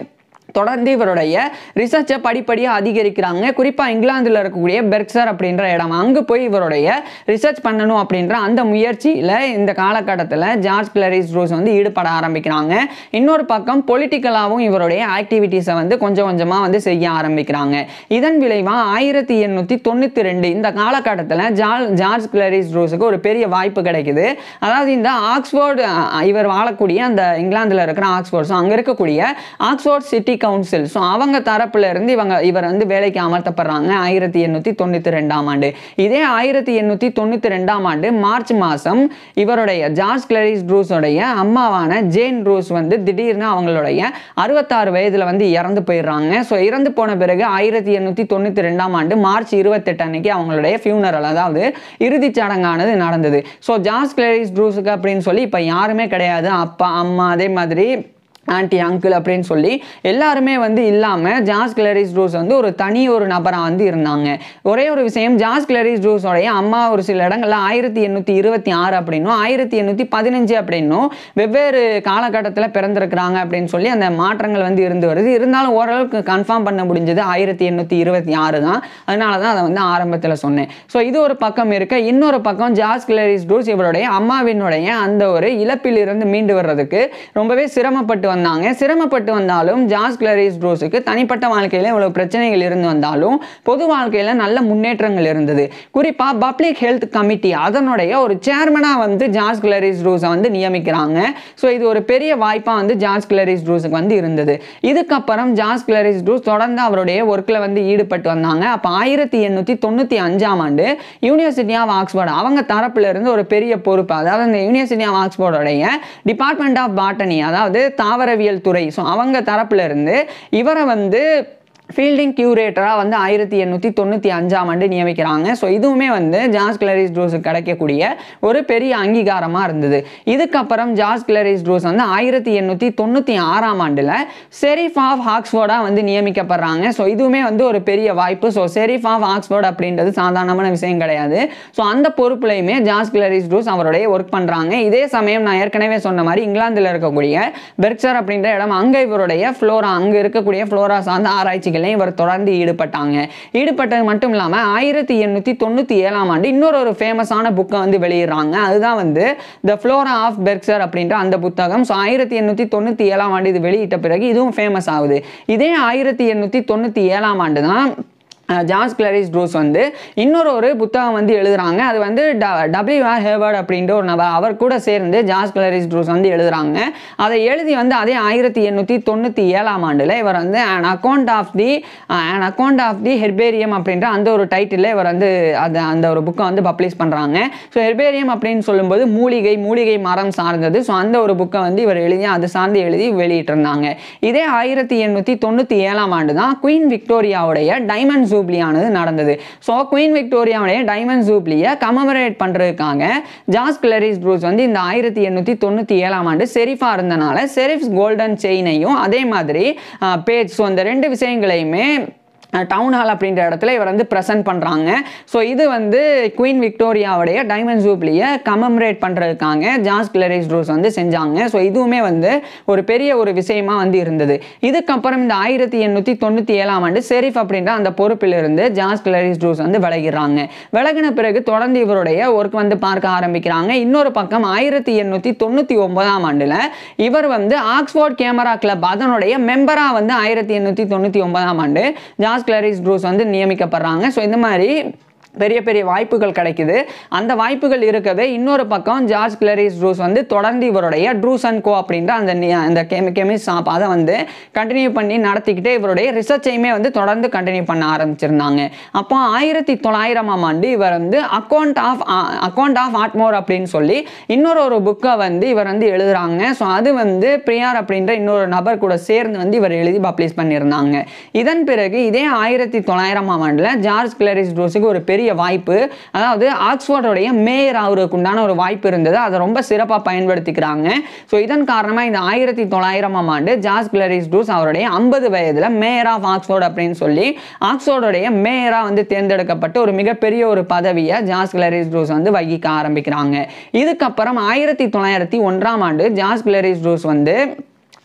தொடர்ந்து இவருடைய ரிசர்ச்சை படிப்படியாக அதிகரிக்கிறாங்க குறிப்பாக இங்கிலாந்தில் இருக்கக்கூடிய பெர்க்சர் அப்படின்ற இடம் அங்கே போய் இவருடைய ரிசர்ச் பண்ணணும் அப்படின்ற அந்த முயற்சியில் இந்த காலகட்டத்தில் ஜார்ஜ் கிளரிஸ் ரோஸ் வந்து ஈடுபட ஆரம்பிக்கிறாங்க இன்னொரு பக்கம் பொலிட்டிக்கலாகவும் இவருடைய ஆக்டிவிட்டீஸை வந்து கொஞ்சம் கொஞ்சமாக வந்து செய்ய ஆரம்பிக்கிறாங்க இதன் விளைவாக ஆயிரத்தி எண்ணூற்றி தொண்ணூற்றி ரெண்டு இந்த காலகட்டத்தில் ஜார் ஜார்ஜ் கிளரிஸ் ரோஸுக்கு ஒரு பெரிய வாய்ப்பு கிடைக்குது அதாவது இந்த ஆக்ஸ்போர்டு அஹ், இவர் வாழக்கூடிய அந்த இங்கிலாந்தில் இருக்கிற ஆக்ஸ்போர்ட் ஸோ அங்கே இருக்கக்கூடிய ஆக்ஸ்போர்ட் சிட்டி கவுன்சில் ஸோ அவங்க தரப்புல இருந்து இவங்க இவர் வந்து வேலைக்கு அமர்த்தப்படுறாங்க ஆயிரத்தி எண்ணூற்றி தொண்ணூற்றி ரெண்டாம் ஆண்டு இதே ஆயிரத்தி எண்ணூற்றி தொண்ணூற்றி ரெண்டாம் ஆண்டு மார்ச் மாதம் இவருடைய ஜார்ஜ் கிளரிஸ் ட்ரூஸோடைய அம்மாவான ஜேன் ட்ரூஸ் வந்து திடீர்னு அவங்களுடைய அறுபத்தாறு வயதில் வந்து இறந்து போயிடுறாங்க ஸோ இறந்து போன பிறகு ஆயிரத்தி எண்ணூற்றி தொண்ணூற்றி ரெண்டாம் ஆண்டு மார்ச் இருபத்தெட்டு அன்னைக்கு அவங்களுடைய ஃபியூனரல் அதாவது இறுதிச் சடங்கானது நடந்தது ஸோ ஜார்ஜ் கிளரிஸ் ட்ரூஸுக்கு அப்படின்னு சொல்லி இப்போ யாருமே கிடையாது அப்பா அம்மா அதே மாதிரி ஆன்ட்டி அங்கிள் அப்படின்னு சொல்லி எல்லாருமே வந்து இல்லாமல் ஜார்ஜ் கிளரிஸ் ட்ரூஸ் வந்து ஒரு தனி ஒரு நபராக வந்து இருந்தாங்க ஒரே ஒரு விஷயம் ஜார்ஜ் கிளரிஸ் ட்ரூஸோடைய அம்மா ஒரு சில இடங்கள்ல ஆயிரத்தி எண்ணூற்றி இருபத்தி ஆறு அப்படின்னும் ஆயிரத்தி எண்ணூற்றி பதினஞ்சு அப்படின்னும் வெவ்வேறு காலகட்டத்தில் பிறந்திருக்கிறாங்க அப்படின்னு சொல்லி அந்த மாற்றங்கள் வந்து இருந்து வருது இருந்தாலும் ஓரளவுக்கு கன்ஃபார்ம் பண்ண முடிஞ்சது ஆயிரத்தி எண்ணூற்றி இருபத்தி ஆறு தான் அதனால தான் அதை வந்து ஆரம்பத்தில் சொன்னேன் ஸோ இது ஒரு பக்கம் இருக்க இன்னொரு பக்கம் ஜார்ஜ் கிளரிஸ் ட்ரூஸ் இவருடைய அம்மாவினுடைய அந்த ஒரு இழப்பிலிருந்து மீண்டு வர்றதுக்கு ரொம்பவே சிரமப்பட்டு வந்தாங்க சிரமப்பட்டு வந்தாலும் ஜார்ஜ் கிளரிஸ் ட்ரூஸுக்கு தனிப்பட்ட வாழ்க்கையில் இவ்வளவு பிரச்சனைகள் இருந்து வந்தாலும் பொது வாழ்க்கையில் நல்ல முன்னேற்றங்கள் இருந்தது குறிப்பாக பப்ளிக் ஹெல்த் கமிட்டி அதனுடைய ஒரு சேர்மனாக வந்து ஜார்ஜ் கிளரிஸ் ட்ரூஸை வந்து நியமிக்கிறாங்க ஸோ இது ஒரு பெரிய வாய்ப்பாக வந்து ஜார்ஜ் கிளரிஸ் ட்ரூஸுக்கு வந்து இருந்தது இதுக்கப்புறம் ஜார்ஜ் கிளரிஸ் ட்ரூஸ் தொடர்ந்து அவருடைய ஒர்க்கில் வந்து ஈடுபட்டு வந்தாங்க அப்போ ஆயிரத்தி எண்ணூற்றி தொண்ணூற்றி அஞ்சாம் ஆண்டு யூனிவர்சிட்டி ஆஃப் ஆக்ஸ்போர்ட் அவங்க தரப்புல இருந்து ஒரு பெரிய பொறுப்பு அதாவது அந்த யூனிவர்சிட்டி ஆஃப் ஆக்ஸ்போர்டோடைய டிபார்ட்மெண்ட் ஆஃப் பாட்டனி அதாவது தாவரவியல் துறை ஸோ அவங்க தரப்புல இருந்து இவரை வந்து ஃபீல்டிங் கியூரேட்டராக வந்து ஆயிரத்தி எண்ணூற்றி தொண்ணூற்றி அஞ்சாம் ஆண்டு நியமிக்கிறாங்க ஸோ இதுவுமே வந்து ஜார்ஜ் கிளரிஸ் ட்ரூஸுக்கு கிடைக்கக்கூடிய ஒரு பெரிய அங்கீகாரமாக இருந்தது இதுக்கப்புறம் ஜார்ஜ் கிளரிஸ் ட்ரூஸ் வந்து ஆயிரத்தி எண்ணூற்றி தொண்ணூற்றி ஆறாம் ஆண்டில் செரிஃப் ஆஃப் ஆக்ஸ்போர்டாக வந்து நியமிக்கப்படுறாங்க ஸோ இதுவுமே வந்து ஒரு பெரிய வாய்ப்பு ஸோ செரிஃப் ஆஃப் ஆக்ஸ்போர்ட் அப்படின்றது சாதாரணமான விஷயம் கிடையாது ஸோ அந்த பொறுப்புலையுமே ஜார்ஜ் கிளரிஸ் ட்ரூஸ் அவருடைய ஒர்க் பண்ணுறாங்க இதே சமயம் நான் ஏற்கனவே சொன்ன மாதிரி இங்கிலாந்தில் இருக்கக்கூடிய பெர்க்சர் அப்படின்ற இடம் அங்கே இவருடைய ஃப்ளோரா அங்கே இருக்கக்கூடிய ஃப்ளோரா சார்ந்த ஆராய்ச்சிகளையும் இவர் தொடர்ந்து ஈடுபட்டாங்க ஈடுபட்டது மட்டும் இல்லாமல் ஆயிரத்தி எண்ணூற்றி தொண்ணூற்றி ஏழாம் ஆண்டு இன்னொரு ஒரு ஃபேமஸான புக்கை வந்து வெளியிடுறாங்க அதுதான் வந்து த ஃப்ளோரா ஆஃப் பெர்க்சர் அப்படின்ற அந்த புத்தகம் ஸோ ஆயிரத்தி எண்ணூற்றி தொண்ணூற்றி ஏழாம் ஆண்டு இது வெளியிட்ட பிறகு இதுவும் ஃபேமஸ் ஆகுது இதே ஆயிரத்தி எண்ணூற்றி தொண்ணூற்றி ஏழாம் ஆண்டு தான் அஹ் ஜார்ஜ் கிளரிஸ் ட்ரூஸ் வந்து இன்னொரு ஒரு புத்தகம் வந்து எழுதுறாங்க அது வந்து டபிள்யூ ஆர் ஹேவர்ட் அப்படின்ற ஒரு நபர் அவர் கூட சேர்ந்து ஜார்ஜ் கிளரிஸ் ட்ரூஸ் வந்து எழுதுறாங்க அதை எழுதி வந்து அதே ஆயிரத்தி எண்ணூற்றி தொண்ணூற்றி ஏழாம் ஆண்டில் இவர் வந்து an account of the an account of the herbarium அப்படின்ற அந்த ஒரு டைட்டிலில் இவர் வந்து அது அந்த ஒரு புக்கை வந்து பப்ளிஷ் பண்ணுறாங்க ஸோ ஹெர்பேரியம் அப்படின்னு சொல்லும்போது மூலிகை மூலிகை மரம் சார்ந்தது ஸோ அந்த ஒரு புக்கை வந்து இவர் எழுதி அது சார்ந்து எழுதி வெளியிட்டிருந்தாங்க இதே ஆயிரத்தி எண்ணூற்றி தொண்ணூற்றி ஏழாம் ஆண்டு தான் குயின் விக்டோரியாவுடைய டைமண்ட் ஜூப்ளியானது நடந்தது ஸோ குயின் விக்டோரியாவுடைய டைமண்ட் ஜூப்ளியை கமமரேட் பண்ணுறதுக்காக ஜார்ஜ் கிளரிஸ் ப்ரூஸ் வந்து இந்த ஆயிரத்தி எண்ணூற்றி தொண்ணூற்றி ஏழாம் ஆண்டு செரிஃபாக இருந்தனால செரிஃப்ஸ் கோல்டன் செயினையும் அதே மாதிரி பேஜ் ஸோ இந்த ரெண்டு விஷயங்களையுமே டவுன் ஹால் அப்படின்ற இடத்துல இவர் வந்து ப்ரெசென்ட் பண்ணுறாங்க ஸோ இது வந்து குயின் விக்டோரியாவுடைய டைமண்ட் ஜூப்ளியை கமமரேட் பண்ணுறதுக்காக ஜார்ஜ் கிளரிஸ் ட்ரூஸ் வந்து செஞ்சாங்க ஸோ இதுவுமே வந்து ஒரு பெரிய ஒரு விஷயமா வந்து இருந்தது இதுக்கப்புறம் இந்த ஆயிரத்தி எண்ணூற்றி தொண்ணூற்றி ஏழாம் ஆண்டு செரிஃப் அப்படின்ற அந்த பொறுப்பிலிருந்து ஜார்ஜ் கிளரிஸ் ட்ரூஸ் வந்து விலகிறாங்க விலகின பிறகு தொடர்ந்து இவருடைய ஒர்க் வந்து பார்க்க ஆரம்பிக்கிறாங்க இன்னொரு பக்கம் ஆயிரத்தி எண்ணூற்றி தொண்ணூற்றி ஒன்பதாம் ஆண்டில் இவர் வந்து ஆக்ஸ்போர்ட் கேமரா கிளப் அதனுடைய மெம்பராக வந்து ஆயிரத்தி எண்ணூற்றி தொண்ணூற்றி ஒன்பதாம் ஆண்டு ஜார்ஜ் கிளரிஸ் ட்ரூஸ் வந்து நியமிக்கப்படுறாங்க ஸோ இந்த மாதிரி பெரிய பெரிய வாய்ப்புகள் கிடைக்குது அந்த வாய்ப்புகள் இருக்கவே இன்னொரு பக்கம் ஜார்ஜ் கிளரிஸ் ட்ரூஸ் வந்து தொடர்ந்து இவருடைய ட்ரூஸ் அண்ட் கோ அப்படின்ற அந்த நி- அந்த கெமி கெமிஸ்ட் ஷாப் அதை வந்து கண்டினியூ பண்ணி நடத்திக்கிட்டே இவருடைய ரிசர்ச்சையுமே வந்து தொடர்ந்து கண்டினியூ பண்ண ஆரம்பிச்சிருந்தாங்க அப்போ ஆயிரத்தி தொள்ளாயிரமாம் ஆண்டு இவர் வந்து account of account of Ardmore அப்படின்னு சொல்லி இன்னொரு ஒரு புக்கை வந்து இவர் வந்து எழுதுறாங்க ஸோ அது வந்து பிரியார் அப்படின்ற இன்னொரு நபர் கூட சேர்ந்து வந்து இவர் எழுதி பப்ளிஷ் பண்ணியிருந்தாங்க இதன் பிறகு இதே ஆயிரத்தி தொள்ளாயிரமாம் ஆண்டில் ஜார்ஜ் கிளரிஸ் ட்ரூஸுக்கு ஒரு பெரிய வாய்ப்பு அதாவது ஆக்ஸ்போர்டோடைய மேயர் ஆகுறதுக்கு உண்டான ஒரு வாய்ப்பு இருந்தது அதை ரொம்ப சிறப்பாக பயன்படுத்திக்கிறாங்க ஸோ இதன் காரணமாக இந்த ஆயிரத்தி தொள்ளாயிரமாம் ஆண்டு ஜார்ஜ் கிளரிஸ் ட்ரூஸ் அவருடைய ஐம்பது வயதில் மேயர் ஆஃப் ஆக்ஸ்போர்ட் அப்படின்னு சொல்லி ஆக்ஸ்போர்டோடைய மேயராக வந்து தேர்ந்தெடுக்கப்பட்டு ஒரு மிகப்பெரிய ஒரு பதவியை ஜார்ஜ் கிளரிஸ் ட்ரூஸ் வந்து வகிக்க ஆரம்பிக்கிறாங்க இதுக்கப்புறம் ஆயிரத்தி தொள்ளாயிரத்தி ஒன்றாம் ஆண்டு ஜார்ஜ் கிளரிஸ் ட்ரூஸ் வந்து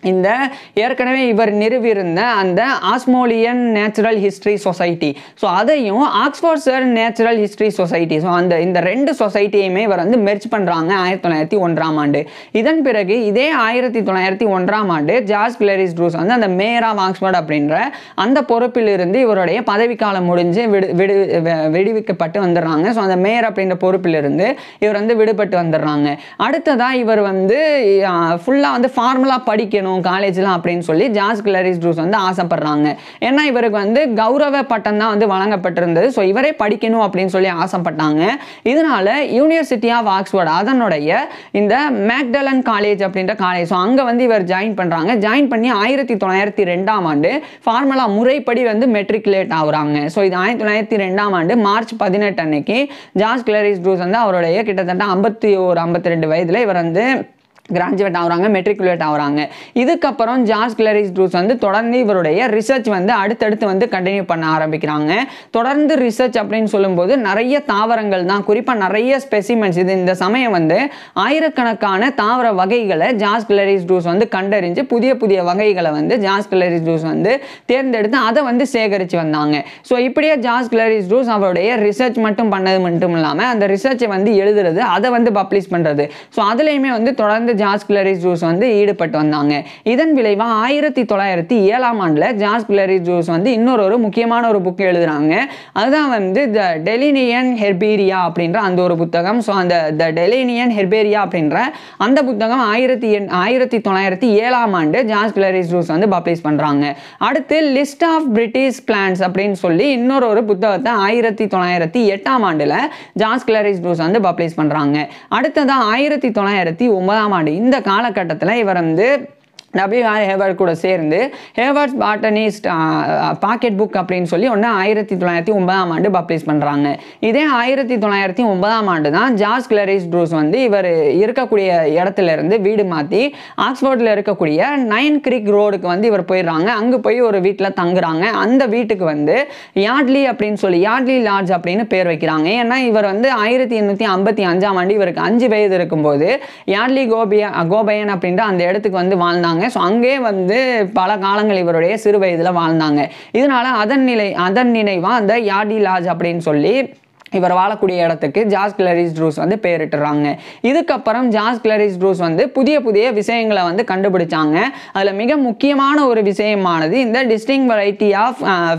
இந்த ஏற்கனவே இவர் நிறுவியிருந்த அந்த Ashmolean natural history society so அதையும் Oxfordshire natural history society so அந்த இந்த ரெண்டு சொசைட்டியுமே இவர் வந்து மெர்ச் பண்ணுறாங்க ஆயிரத்தி தொள்ளாயிரத்தி ஒன்றாம் ஆண்டு இதன் பிறகு இதே ஆயிரத்தி தொள்ளாயிரத்தி ஒன்றாம் ஆண்டு ஜார்ஜ் கிளரிஸ் ட்ரூஸ் வந்து அந்த மேயர் ஆஃப் ஆக்ஸ்போர்ட் அப்படின்ற அந்த பொறுப்பிலிருந்து இவருடைய பதவிக்காலம் முடிஞ்சு விடு விடு வெ- விடுவிக்கப்பட்டு வந்துடுறாங்க ஸோ அந்த மேயர் அப்படின்ற பொறுப்பிலிருந்து இவர் வந்து விடுபட்டு வந்துடுறாங்க அடுத்ததாக இவர் வந்து ஃபுல்லாக வந்து ஃபார்முலா படிக்கணும் காலேஜ்லாம் அப்படின்னு சொல்லி ஜார்ஜ் கிளரிஸ் ட்ரூஸ் வந்து ஆசைப்படுறாங்க ஏன்னா இவருக்கு வந்து கௌரவ பட்டம் தான் வந்து வழங்கப்பட்டிருந்தது ஸோ இவரே படிக்கணும் அப்படின்னு சொல்லி ஆசைப்பட்டாங்க இதனால யூனிவர்சிட்டி ஆஃப் ஆக்ஸ்போர்ட் அதனுடைய இந்த மேக்டலன் காலேஜ் அப்படின்ற காலேஜ் ஸோ அங்கே வந்து இவர் ஜாயின் பண்ணுறாங்க ஜாயின் பண்ணி ஆயிரத்தி தொள்ளாயிரத்தி ரெண்டாம் ஆண்டு ஃபார்முலா முறைப்படி வந்து மெட்ரிகுலேட் ஆகுறாங்க ஸோ இது ஆயிரத்தி தொள்ளாயிரத்தி ரெண்டாம் ஆண்டு மார்ச் பதினெட்டு அன்னைக்கு ஜார்ஜ் கிளரிஸ் ட்ரூஸ் வந்து அவருடைய கிட்டத்தட்ட ஐம்பத்தி ஒரு ஐம்பத்தி ரெண்டு வயதில் இவர் வந்து கிராஜுவேட் ஆகுறாங்க மெட்ரிகுலேட் ஆகுறாங்க இதுக்கப்புறம் ஜார்ஜ் கிளரிஸ் ட்ரூஸ் வந்து தொடர்ந்து இவருடைய ரிசர்ச் வந்து அடுத்தடுத்து வந்து கண்டினியூ பண்ண ஆரம்பிக்கிறாங்க தொடர்ந்து ரிசர்ச் அப்படின்னு சொல்லும்போது நிறைய தாவரங்கள் தான் குறிப்பாக நிறைய ஸ்பெசிமென்ஸ் இது இந்த சமயம் வந்து ஆயிரக்கணக்கான தாவர வகைகளை ஜார்ஜ் கிளரிஸ் ட்ரூஸ் வந்து கண்டறிஞ்சு புதிய புதிய வகைகளை வந்து ஜார்ஜ் கிளரிஸ் ட்ரூஸ் வந்து தேர்ந்தெடுத்து அதை வந்து சேகரித்து வந்தாங்க ஸோ இப்படியே ஜார்ஜ் கிளரிஸ் ட்ரூஸ் அவருடைய ரிசர்ச் மட்டும் பண்ணது மட்டும் இல்லாமல் அந்த ரிசர்ச்சை வந்து எழுதுறது அதை வந்து பப்ளிஷ் பண்ணுறது ஸோ அதுலேயுமே வந்து தொடர்ந்து ஜார்ஜ் கிளரிஸ் ஜூஸ் வந்து ஈடுபட்டு வந்தாங்க இதன் விளைவாக ஆயிரத்தி தொள்ளாயிரத்தி ஏழாம் ஆண்டில் ஜார்ஜ் கிளரிஸ் ஜூஸ் வந்து இன்னொரு ஒரு முக்கியமான ஒரு புக் எழுதுறாங்க அதுதான் வந்து த டெலினியன் ஹெர்பீரியா அப்படின்ற அந்த ஒரு புத்தகம் ஸோ அந்த த டெலினியன் ஹெர்பேரியா அப்படின்ற அந்த புத்தகம் ஆயிரத்தி எண் ஆயிரத்தி தொள்ளாயிரத்தி ஏழாம் ஆண்டு ஜார்ஜ் கிளரிஸ் ஜூஸ் வந்து பப்ளிஷ் பண்ணுறாங்க அடுத்து லிஸ்ட் ஆஃப் பிரிட்டிஷ் பிளான்ஸ் அப்படின்னு சொல்லி இன்னொரு ஒரு புத்தகத்தை ஆயிரத்தி தொள்ளாயிரத்தி எட்டாம் ஆண்டில் ஜார்ஜ் கிளரிஸ் ஜூஸ் வந்து பப்ளிஷ் பண்ணுறாங்க அடுத்ததாக ஆயிரத்தி தொள்ளாயிரத்தி ஒன்பதாம் ஆண்டு இந்த காலகட்டத்தில் இவர் வந்து டபிள்யூஆர் ஹேவர்ட் கூட சேர்ந்து ஹேவர்ட்ஸ் பாட்டனிஸ்ட் பாக்கெட் புக் அப்படின்னு சொல்லி ஒன்று ஆயிரத்தி தொள்ளாயிரத்தி ஒன்பதாம் ஆண்டு பப்ளிஷ் பண்ணுறாங்க இதே ஆயிரத்தி தொள்ளாயிரத்தி ஒன்பதாம் ஆண்டு தான் ஜார்ஜ் கிளரிஸ் ட்ரூஸ் வந்து இவர் இருக்கக்கூடிய இடத்துல இருந்து வீடு மாற்றி ஆக்ஸ்போர்டில் இருக்கக்கூடிய நைன் கிரிக் ரோடுக்கு வந்து இவர் போயிடுறாங்க அங்கே போய் ஒரு வீட்டில் தங்குறாங்க அந்த வீட்டுக்கு வந்து யாட்லி அப்படின்னு சொல்லி யாட்லி லாட்ஜ் அப்படின்னு பேர் வைக்கிறாங்க ஏன்னா இவர் வந்து ஆயிரத்தி எண்ணூற்றி ஐம்பத்தி அஞ்சாம் ஆண்டு இவருக்கு அஞ்சு வயது இருக்கும்போது யாட்லி கோபியா கோபயன் அப்படின்ற அந்த இடத்துக்கு வந்து வாழ்ந்தாங்க ஸோ அங்கே வந்து பல காலங்கள் இவருடைய சிறு வயதில் வாழ்ந்தாங்க இதனால அதன் நிலை அதன் நினைவாக அந்த யாடி லாஜ் அப்படின்னு சொல்லி இவர் வாழக்கூடிய இடத்துக்கு ஜார்ஜ் கிளரிஸ் ட்ரூஸ் வந்து பேரிட்டுறாங்க இதுக்கப்புறம் ஜார்ஜ் கிளரிஸ் ட்ரூஸ் வந்து புதிய புதிய விஷயங்களை வந்து கண்டுபிடிச்சாங்க அதில் மிக முக்கியமான ஒரு விஷயமானது இந்த distinct variety of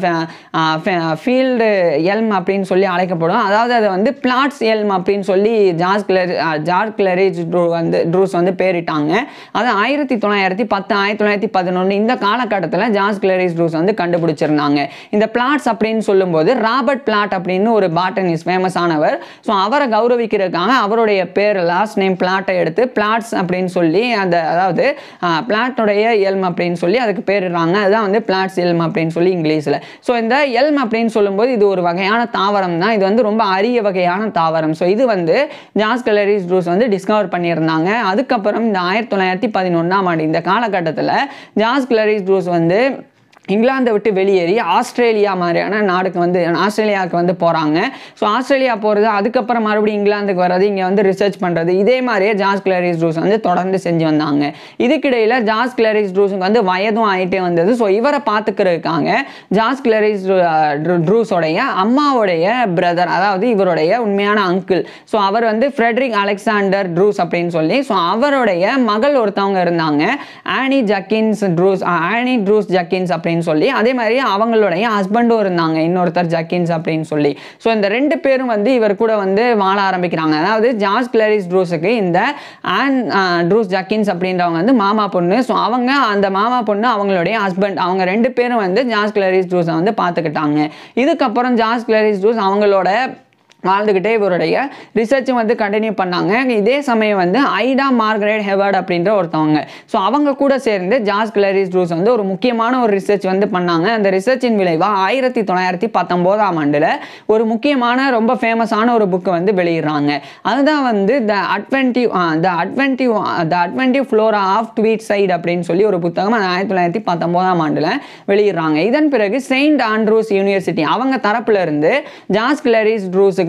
field elm அப்படின்னு சொல்லி அழைக்கப்படும் அதாவது அதை வந்து பிளாட்ஸ் எல்ம் அப்படின்னு சொல்லி George Claridge George Claridge Druce வந்து ட்ரூஸ் வந்து பேரிட்டாங்க அது ஆயிரத்தி தொள்ளாயிரத்தி பத்து ஆயிரத்தி தொள்ளாயிரத்தி பதினொன்று இந்த காலகட்டத்தில் ஜார்ஜ் கிளரிஸ் ட்ரூஸ் வந்து கண்டுபிடிச்சிருந்தாங்க இந்த பிளாட்ஸ் அப்படின்னு சொல்லும்போது ராபர்ட் பிளாட் அப்படின்னு ஒரு பாட்டனிஸ்ட் ஃபேமஸ் ஆனவர் ஸோ அவரை கௌரவிக்கிறதுக்காக அவருடைய பேர் லாஸ்ட் நேம் பிளாட்டை எடுத்து பிளாட்ஸ் அப்படின்னு சொல்லி அந்த அதாவது பிளாட்டோடைய எல்ம் அப்படின்னு சொல்லி அதுக்கு பேரிடுறாங்க அதுதான் வந்து பிளாட்ஸ் எல்ம் அப்படின்னு சொல்லி இங்கிலீஷில் ஸோ இந்த எல்ம் அப்படின்னு சொல்லும்போது இது ஒரு வகையான தாவரம் தான் இது வந்து ரொம்ப அரிய வகையான தாவரம் ஸோ இது வந்து ஜாஸ் கலரிஸ் ட்ரூஸ் வந்து டிஸ்கவர் பண்ணியிருந்தாங்க அதுக்கப்புறம் இந்த ஆயிரத்தி தொள்ளாயிரத்தி பதினொன்றாம் ஆண்டு இந்த காலகட்டத்தில் ஜாஸ் கிளரிஸ் ட்ரூஸ் வந்து இங்கிலாந்தை விட்டு வெளியேறி ஆஸ்திரேலியா மாதிரியான நாடுக்கு வந்து ஆஸ்திரேலியாவுக்கு வந்து போகிறாங்க ஸோ ஆஸ்திரேலியா போகிறது அதுக்கப்புறம் மறுபடியும் இங்கிலாந்துக்கு வர்றது இங்கே வந்து ரிசர்ச் பண்ணுறது இதே மாதிரியே ஜாஸ் கிளரிஸ் ட்ரூஸ் வந்து தொடர்ந்து செஞ்சு வந்தாங்க இதுக்கிடையில் ஜாஸ் கிளரிஸ் ட்ரூஸுக்கு வந்து வயதும் ஆகிட்டே வந்தது ஸோ இவரை பார்த்துக்கிறதுக்காக ஜாஸ் கிளரிஸ் ட்ரூஸோடைய அம்மாவுடைய பிரதர் அதாவது இவருடைய உண்மையான அங்கிள் ஸோ அவர் வந்து ஃப்ரெட்ரிக் அலெக்சாண்டர் ட்ரூஸ் அப்படின்னு சொல்லி ஸோ அவருடைய மகள் ஒருத்தவங்க இருந்தாங்க ஆனி ஜக்கின்ஸ் ட்ரூஸ் ஆனி ட்ரூஸ் ஜக்கின்ஸ் அப்படின்னு சொல்லி அதே மாதிரி அவங்களுடைய ஹஸ்பண்டும் இருந்தாங்க இன்னொருத்தர் ஜக்கின்ஸ் அப்படின்னு சொல்லி ஸோ இந்த ரெண்டு பேரும் வந்து இவர் கூட வந்து வாழ ஆரம்பிக்கிறாங்க அதாவது ஜார்ஜ் கிளரிஸ் ட்ரூஸுக்கு இந்த ஆன் ட்ரூஸ் ஜக்கின்ஸ் அப்படின்றவங்க வந்து மாமா பொண்ணு ஸோ அவங்க அந்த மாமா பொண்ணு அவங்களுடைய ஹஸ்பண்ட் அவங்க ரெண்டு பேரும் வந்து ஜார்ஜ் கிளரிஸ் ட்ரூஸை வந்து பார்த்துக்கிட்டாங்க இதுக்கப்புறம் ஜார்ஜ் கிளரிஸ் ட்ரூஸ் அவங்களோட வாழ்ந்துக்கிட்டே இவருடைய ரிசர்ச்சும் வந்து கண்டினியூ பண்ணாங்க இதே சமயம் வந்து ஐடா மார்கரெட் ஹெவர்ட் அப்படின்ற ஒருத்தவங்க ஸோ அவங்க கூட சேர்ந்து ஜார்ஜ் கிளரிஸ் ட்ரூஸ் வந்து ஒரு முக்கியமான ஒரு ரிசர்ச் வந்து பண்ணாங்க அந்த ரிசர்ச்சின் விளைவாக ஆயிரத்தி தொள்ளாயிரத்தி பத்தொம்போதாம் ஆண்டில் ஒரு முக்கியமான ரொம்ப ஃபேமஸான ஒரு புக்கு வந்து வெளியிடுறாங்க அதுதான் வந்து the adventive the adventive the adventive flora of Tweedside அப்படின்னு சொல்லி ஒரு புத்தகம் அது ஆயிரத்தி தொள்ளாயிரத்தி பத்தொம்போதாம் ஆண்டில் வெளியிடுறாங்க இதன் பிறகு செயின்ட் ஆண்ட்ரூஸ் யூனிவர்சிட்டி அவங்க தரப்புல இருந்து ஜார்ஜ் கிளரிஸ் ட்ரூஸுக்கு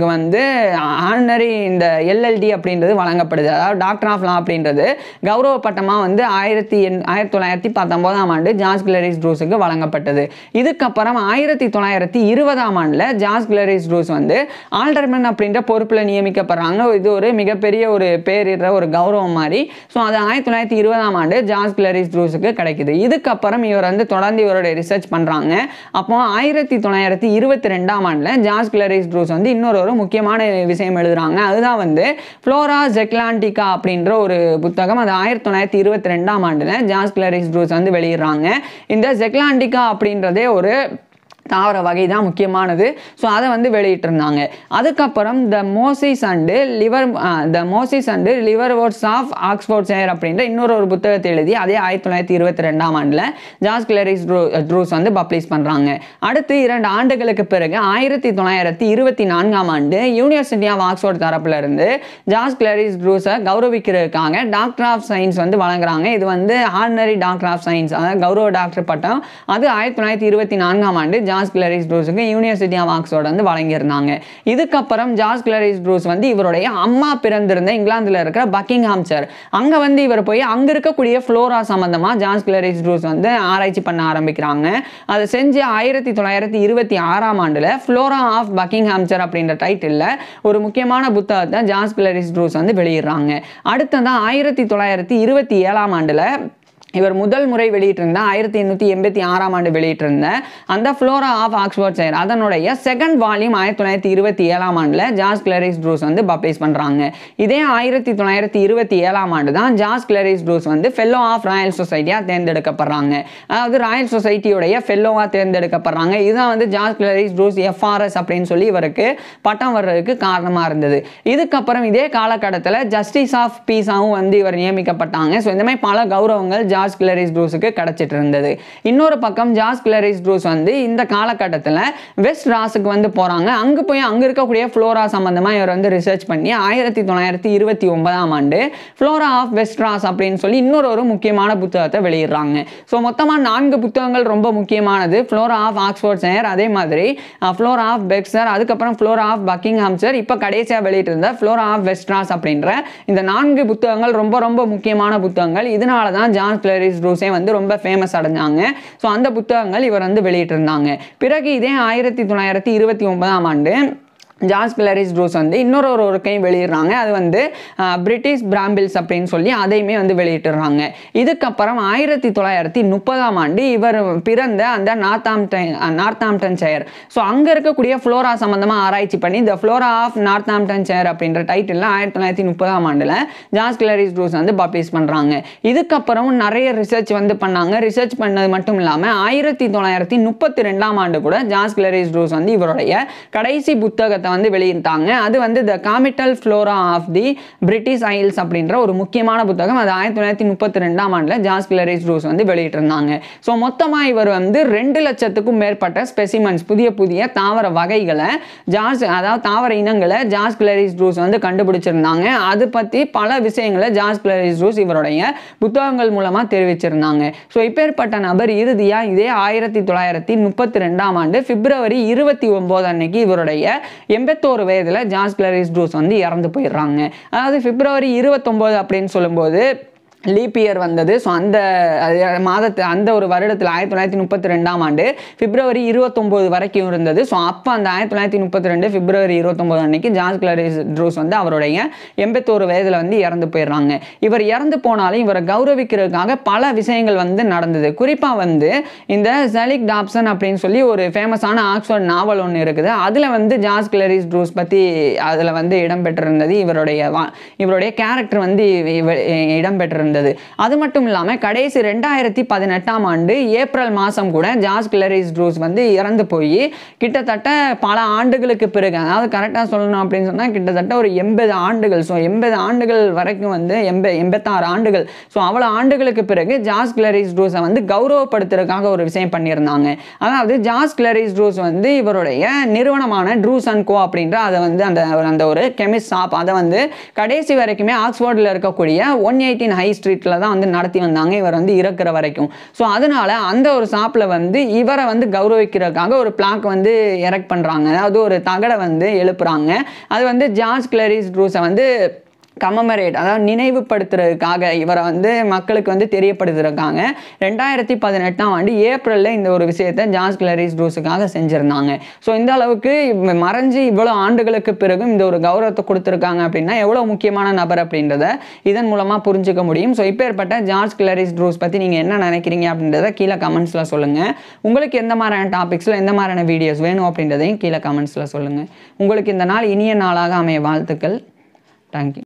இவருக்கு வந்து ஆனரி இந்த எல்எல்டி அப்படின்றது வழங்கப்படுது அதாவது டாக்டர் ஆஃப் லா அப்படின்றது கௌரவ பட்டமாக வந்து ஆயிரத்தி எண் ஆயிரத்தி தொள்ளாயிரத்தி பத்தொம்போதாம் ஆண்டு ஜார்ஜ் கிளரிஸ் ட்ரூஸுக்கு வழங்கப்பட்டது இதுக்கப்புறம் ஆயிரத்தி தொள்ளாயிரத்தி இருபதாம் ஆண்டில் ஜார்ஜ் கிளரிஸ் ட்ரூஸ் வந்து ஆல்டர்மன் அப்படின்ற பொறுப்பில் நியமிக்கப்படுறாங்க இது ஒரு மிகப்பெரிய ஒரு பேரிடுற ஒரு கௌரவம் மாதிரி ஸோ அது ஆயிரத்தி தொள்ளாயிரத்தி இருபதாம் ஆண்டு ஜார்ஜ் கிளரிஸ் ட்ரூஸுக்கு கிடைக்குது இதுக்கப்புறம் இவர் வந்து தொடர்ந்து இவருடைய ரிசர்ச் பண்ணுறாங்க அப்போ ஆயிரத்தி தொள்ளாயிரத்தி இருபத்தி ரெண்டாம் ஆண்டில் ஜார்ஜ் கிளரிஸ் ட்ரூஸ் வந்து இன்னொரு ஒரு முக்கியமான விஷயம் எழுதுறாங்க அதுதான் வந்து ஃப்ளோரா ஜெக்லாண்டிகா அப்படின்ற ஒரு புத்தகம் அது ஆயிரத்தி தொள்ளாயிரத்தி இருபத்தி ரெண்டாம் ஆண்டில் ஜார்ஜ் கிளரிஸ் ட்ரூஸ் வந்து வெளியிடுறாங்க இந்த ஜெக்லாண்டிகா அப்படின்றதே ஒரு தாவர வகை தான் முக்கியமானது ஸோ அதை வந்து வெளியிட்டிருந்தாங்க அதுக்கப்புறம் the mosses and liver the mosses and liverworts of Oxfordshire அப்படின்ற இன்னொரு ஒரு புத்தகத்தை எழுதி அதே ஆயிரத்தி தொள்ளாயிரத்தி இருபத்தி ரெண்டாம் ஆண்டில் ஜார்ஜ் கிளரிஸ் ட்ரூ ட்ரூஸ் வந்து பப்ளிஷ் பண்ணுறாங்க அடுத்து இரண்டு ஆண்டுகளுக்கு பிறகு ஆயிரத்தி தொள்ளாயிரத்தி இருபத்தி நான்காம் ஆண்டு யூனிவர்சிட்டி ஆஃப் ஆக்ஸ்போர்ட் தரப்புல இருந்து ஜார்ஜ் கிளரிஸ் ட்ரூஸை கௌரவிக்கிறதுக்காக டாக்டர் ஆஃப் சயின்ஸ் வந்து வழங்குறாங்க இது வந்து ஆர்டினரி டாக்டர் ஆஃப் சயின்ஸ் அதாவது கௌரவ டாக்டர் பட்டம் அது ஆயிரத்தி தொள்ளாயிரத்தி இருபத்தி நான்காம் ஆண்டு ஜார்ஜ் கிளரிஸ் ட்ரூஸுக்கு யூனிவர்சிட்டி ஆஃப் ஆக்ஸ்போர்ட் வந்து வழங்கியிருந்தாங்க இதுக்கப்புறம் ஜார்ஜ் கிளரிஸ் ட்ரூஸ் வந்து இவருடைய அம்மா பிறந்திருந்த இங்கிலாந்தில் இருக்கிற பக்கிங்ஹாம்சர் அங்கே வந்து இவர் போய் அங்கே இருக்கக்கூடிய ஃப்ளோரா சம்மந்தமாக ஜார்ஜ் கிளரிஸ் ட்ரூஸ் வந்து ஆராய்ச்சி பண்ண ஆரம்பிக்கிறாங்க அதை செஞ்சு ஆயிரத்தி தொள்ளாயிரத்தி இருபத்தி ஆறாம் ஆண்டில் ஃப்ளோரா ஆஃப் பக்கிங்ஹாம்சர் அப்படின்ற டைட்டிலில் ஒரு முக்கியமான புத்தகத்தை ஜார்ஜ் கிளரிஸ் ட்ரூஸ் வந்து வெளியிடுறாங்க அடுத்ததான் ஆயிரத்தி தொள்ளாயிரத்தி இருபத்தி ஏழாம் ஆண்டில் இவர் முதல் முறை வெளியிட்டிருந்த ஆயிரத்தி எண்ணூற்றி எண்பத்தி ஆறாம் ஆண்டு வெளியிட்டிருந்த அந்த ஃப்ளோரா ஆஃப் ஆக்ஸ்போர்ட் செயர் அதனுடைய செகண்ட் வால்யூம் ஆயிரத்தி தொள்ளாயிரத்தி இருபத்தி ஏழாம் ஆண்டில் ஜார்ஜ் கிளரிஸ் ட்ரூஸ் வந்து பப்ளிஷ் பண்ணுறாங்க இதே ஆயிரத்தி தொள்ளாயிரத்தி இருபத்தி ஏழாம் ஆண்டு தான் ஜார்ஜ் கிளரிஸ் ட்ரூஸ் வந்து ஃபெல்லோ ஆஃப் ராயல் சொசைட்டியாக தேர்ந்தெடுக்கப்படுறாங்க அதாவது ராயல் சொசைட்டியோடைய ஃபெல்லோவாக தேர்ந்தெடுக்கப்படுறாங்க இதுதான் வந்து ஜார்ஜ் கிளரிஸ் ட்ரூஸ் எஃப்ஆர்எஸ் அப்படின்னு சொல்லி இவருக்கு பட்டம் வர்றதுக்கு காரணமாக இருந்தது இதுக்கப்புறம் இதே காலகட்டத்தில் ஜஸ்டிஸ் ஆஃப் பீஸாவும் வந்து இவர் நியமிக்கப்பட்டாங்க ஸோ இந்த மாதிரி பல கௌரவங்கள் ஜார்ஜ் கிளரிஸ் ட்ரூஸுக்கு கிடைச்சிட்டு இருந்தது இன்னொரு பக்கம் ஜார்ஜ் கிளரிஸ் ட்ரூஸ் வந்து இந்த காலகட்டத்தில் வெஸ்ட் ராஸுக்கு வந்து போகிறாங்க அங்கே போய் அங்கே இருக்கக்கூடிய ஃப்ளோரா சம்மந்தமாக இவர் வந்து ரிசர்ச் பண்ணி ஆயிரத்தி தொள்ளாயிரத்தி இருபத்தி ஒன்பதாம் ஆண்டு ஃப்ளோரா ஆஃப் வெஸ்ட் ராஸ் அப்படின்னு சொல்லி இன்னொரு ஒரு முக்கியமான புத்தகத்தை வெளியிடுறாங்க ஸோ மொத்தமாக நான்கு புத்தகங்கள் ரொம்ப முக்கியமானது ஃப்ளோரா ஆஃப் ஆக்ஸ்போர்ட் சேர் அதே மாதிரி ஃப்ளோரா ஆஃப் பெக்ஸர் அதுக்கப்புறம் ஃப்ளோரா ஆஃப் பக்கிங்ஹாம்சர் இப்போ கடைசியாக வெளியிட்டிருந்த ஃப்ளோரா ஆஃப் வெஸ்ட்ராஸ் அப்படின்ற இந்த நான்கு புத்தகங்கள் ரொம்ப ரொம்ப முக்கியமான புத்தகங்கள் இதனால தான் ஜான் கிளரிஸ் ட்ரூஸே வந்து ரொம்ப ஃபேமஸ் அடைஞ்சாங்க ஸோ அந்த புத்தகங்கள் இவர் வந்து வெளியிட்டிருந்தாங்க பிறகு இதே ஆயிரத்தி தொள்ளாயிரத்தி இருபத்தி ஒன்பதாம் ஆண்டு ஜார்ஜ் கிளரிஸ் ட்ரூஸ் வந்து இன்னொரு ஒரு ஒர்க்கையும் வெளியிடுறாங்க அது வந்து அஹ், பிரிட்டிஷ் பிராம்பிள்ஸ் அப்படின்னு சொல்லி அதையுமே வந்து வெளியிட்டுறாங்க இதுக்கப்புறம் ஆயிரத்தி தொள்ளாயிரத்தி முப்பதாம் ஆண்டு இவர் பிறந்த அந்த நார்த்தாம்டன் நார்த்தாம்டன் செயர் ஸோ அங்கே இருக்கக்கூடிய ஃப்ளோரா சம்மந்தமாக ஆராய்ச்சி பண்ணி இந்த ஃப்ளோரா ஆஃப் நார்த்தாம்டன் செயர் அப்படின்ற டைட்டிலில் ஆயிரத்தி தொள்ளாயிரத்தி முப்பதாம் ஆண்டில் ஜார்ஜ் கிளரிஸ் ட்ரூஸ் வந்து பப்ளிஷ் பண்ணுறாங்க இதுக்கப்புறம் நிறைய ரிசர்ச் வந்து பண்ணாங்க ரிசர்ச் பண்ணது மட்டும் இல்லாமல் ஆயிரத்தி தொள்ளாயிரத்தி முப்பத்தி ரெண்டாம் ஆண்டு கூட ஜார்ஜ் கிளரிஸ் ட்ரூஸ் வந்து இவருடைய கடைசி புத்தகத்தை வந்து வெளியிட்டாங்க அது வந்து the comital flora of the British isles அப்படின்ற ஒரு முக்கியமான புத்தகம் அது ஆயிரத்தி தொள்ளாயிரத்தி முப்பத்தி ரெண்டாம் ஆண்டில் ஜார்ஜ் கிளரிஸ் ட்ரூஸ் வந்து வெளியிட்டிருந்தாங்க ஸோ மொத்தமாக இவர் வந்து ரெண்டு லட்சத்துக்கும் மேற்பட்ட ஸ்பெசிமன்ஸ் புதிய புதிய தாவர வகைகளை ஜார்ஜ் அதாவது தாவர இனங்களை ஜார்ஜ் கிளரிஸ் ட்ரூஸ் வந்து கண்டுபிடிச்சிருந்தாங்க அது பற்றி பல விஷயங்களை ஜார்ஜ் கிளரிஸ் ட்ரூஸ் இவருடைய புத்தகங்கள் மூலமாக தெரிவிச்சிருந்தாங்க ஸோ இப்பேற்பட்ட நபர் இறுதியாக இதே ஆயிரத்தி தொள்ளாயிரத்தி முப்பத்தி ரெண்டாம் ஆண்டு பிப்ரவரி இருபத்தி ஒன்பது அன்னைக்கு இவருடைய எண்பத்தோரு வயதில் ஜார்ஜ் கிளரிஸ் ட்ரூஸ் வந்து இறந்து போயிடுறாங்க அதாவது பிப்ரவரி இருபத்தொம்போது அப்படின்னு சொல்லும்போது லீப் இயர் வந்தது ஸோ அந்த அது மாதத்து அந்த ஒரு வருடத்தில் ஆயிரத்தி தொள்ளாயிரத்தி முப்பத்தி ரெண்டாம் ஆண்டு பிப்ரவரி இருபத்தொம்போது வரைக்கும் இருந்தது ஸோ அப்போ அந்த ஆயிரத்தி தொள்ளாயிரத்தி முப்பத்தி ரெண்டு பிப்ரவரி இருபத்தொம்போது அன்னைக்கு ஜார்ஜ் கிளரிஸ் ட்ரூஸ் வந்து அவருடைய எண்பத்தோரு வயதில் வந்து இறந்து போயிடுறாங்க இவர் இறந்து போனாலும் இவரை கௌரவிக்கிறதுக்காக பல விஷயங்கள் வந்து நடந்தது குறிப்பாக வந்து இந்த ஜலிக் டாப்சன் அப்படின்னு சொல்லி ஒரு ஃபேமஸான ஆக்ஸ்போர்ட் நாவல் ஒன்று இருக்குது அதில் வந்து ஜார்ஜ் கிளரிஸ் ட்ரூஸ் பற்றி அதில் வந்து இடம்பெற்றிருந்தது இவருடைய வா- இவருடைய கேரக்டர் வந்து இவ- இடம்பெற்றிருந்தது அது மட்டும் இல்லாமல் கடைசி ரெண்டாயிரத்தி பதினெட்டாம் ஆண்டு ஏப்ரல் மாதம் கூட ஜார்ஜ் கிளரிஸ் ட்ரூஸ் வந்து இறந்து போய் கிட்டத்தட்ட பல ஆண்டுகளுக்கு பிறகு அதாவது கரெக்டாக சொல்லணும் அப்படின்னு சொன்னால் கிட்டத்தட்ட ஒரு எண்பது ஆண்டுகள் ஸோ எண்பது ஆண்டுகள் வரைக்கும் வந்து எண்ப எண்பத்தாறு ஆண்டுகள் ஸோ அவ்வளோ ஆண்டுகளுக்கு பிறகு ஜார்ஜ் கிளரிஸ் ட்ரூஸை வந்து கௌரவப்படுத்துறதுக்காக ஒரு விஷயம் பண்ணியிருந்தாங்க அதாவது ஜார்ஜ் கிளரிஸ் ட்ரூஸ் வந்து இவருடைய நிறுவனமான ட்ரூஸ் அண்ட் கோ அப்படின்ற அதை வந்து அந்த அந்த ஒரு கெமிஸ்ட் ஷாப் அதை வந்து கடைசி வரைக்குமே ஆக்ஸ்போர்டில் இருக்கக்கூடிய ஒன் எயிட்டீன் ஹை ஸ்ட்ரீட் ஸ்ட்ரீட்டில் தான் வந்து நடத்தி வந்தாங்க இவர் வந்து இறக்குற வரைக்கும் ஸோ அதனால அந்த ஒரு ஷாப்பில் வந்து இவரை வந்து கௌரவிக்கிறதுக்காக ஒரு பிளாக் வந்து எரெக்ட் பண்ணுறாங்க அதாவது ஒரு தகடை வந்து எழுப்புறாங்க அது வந்து ஜார்ஜ் கிளரிஸ் ட்ரூஸை வந்து கமமரேட் அதாவது நினைவுபடுத்துறதுக்காக இவரை வந்து மக்களுக்கு வந்து தெரியப்படுத்துறதுக்காக ரெண்டாயிரத்தி பதினெட்டாம் ஆண்டு ஏப்ரலில் இந்த ஒரு விஷயத்தை ஜார்ஜ் கிளரிஸ் ட்ரூஸுக்காக செஞ்சுருந்தாங்க ஸோ இந்த அளவுக்கு இவ மறைஞ்சு இவ்வளோ ஆண்டுகளுக்கு பிறகும் இந்த ஒரு கௌரவத்தை கொடுத்துருக்காங்க அப்படின்னா எவ்வளோ முக்கியமான நபர் அப்படின்றத இதன் மூலமாக புரிஞ்சுக்க முடியும் ஸோ இப்போ ஏற்பட்ட ஜார்ஜ் கிளரிஸ் ட்ரூஸ் பற்றி நீங்கள் என்ன நினைக்கிறீங்க அப்படின்றத கீழே கமெண்ட்ஸில் சொல்லுங்கள் உங்களுக்கு எந்த மாதிரியான டாபிக்ஸில் எந்த மாதிரியான வீடியோஸ் வேணும் அப்படின்றதையும் கீழே கமெண்ட்ஸில் சொல்லுங்கள் உங்களுக்கு இந்த நாள் இனிய நாளாக அமைய வாழ்த்துக்கள் தேங்க்யூ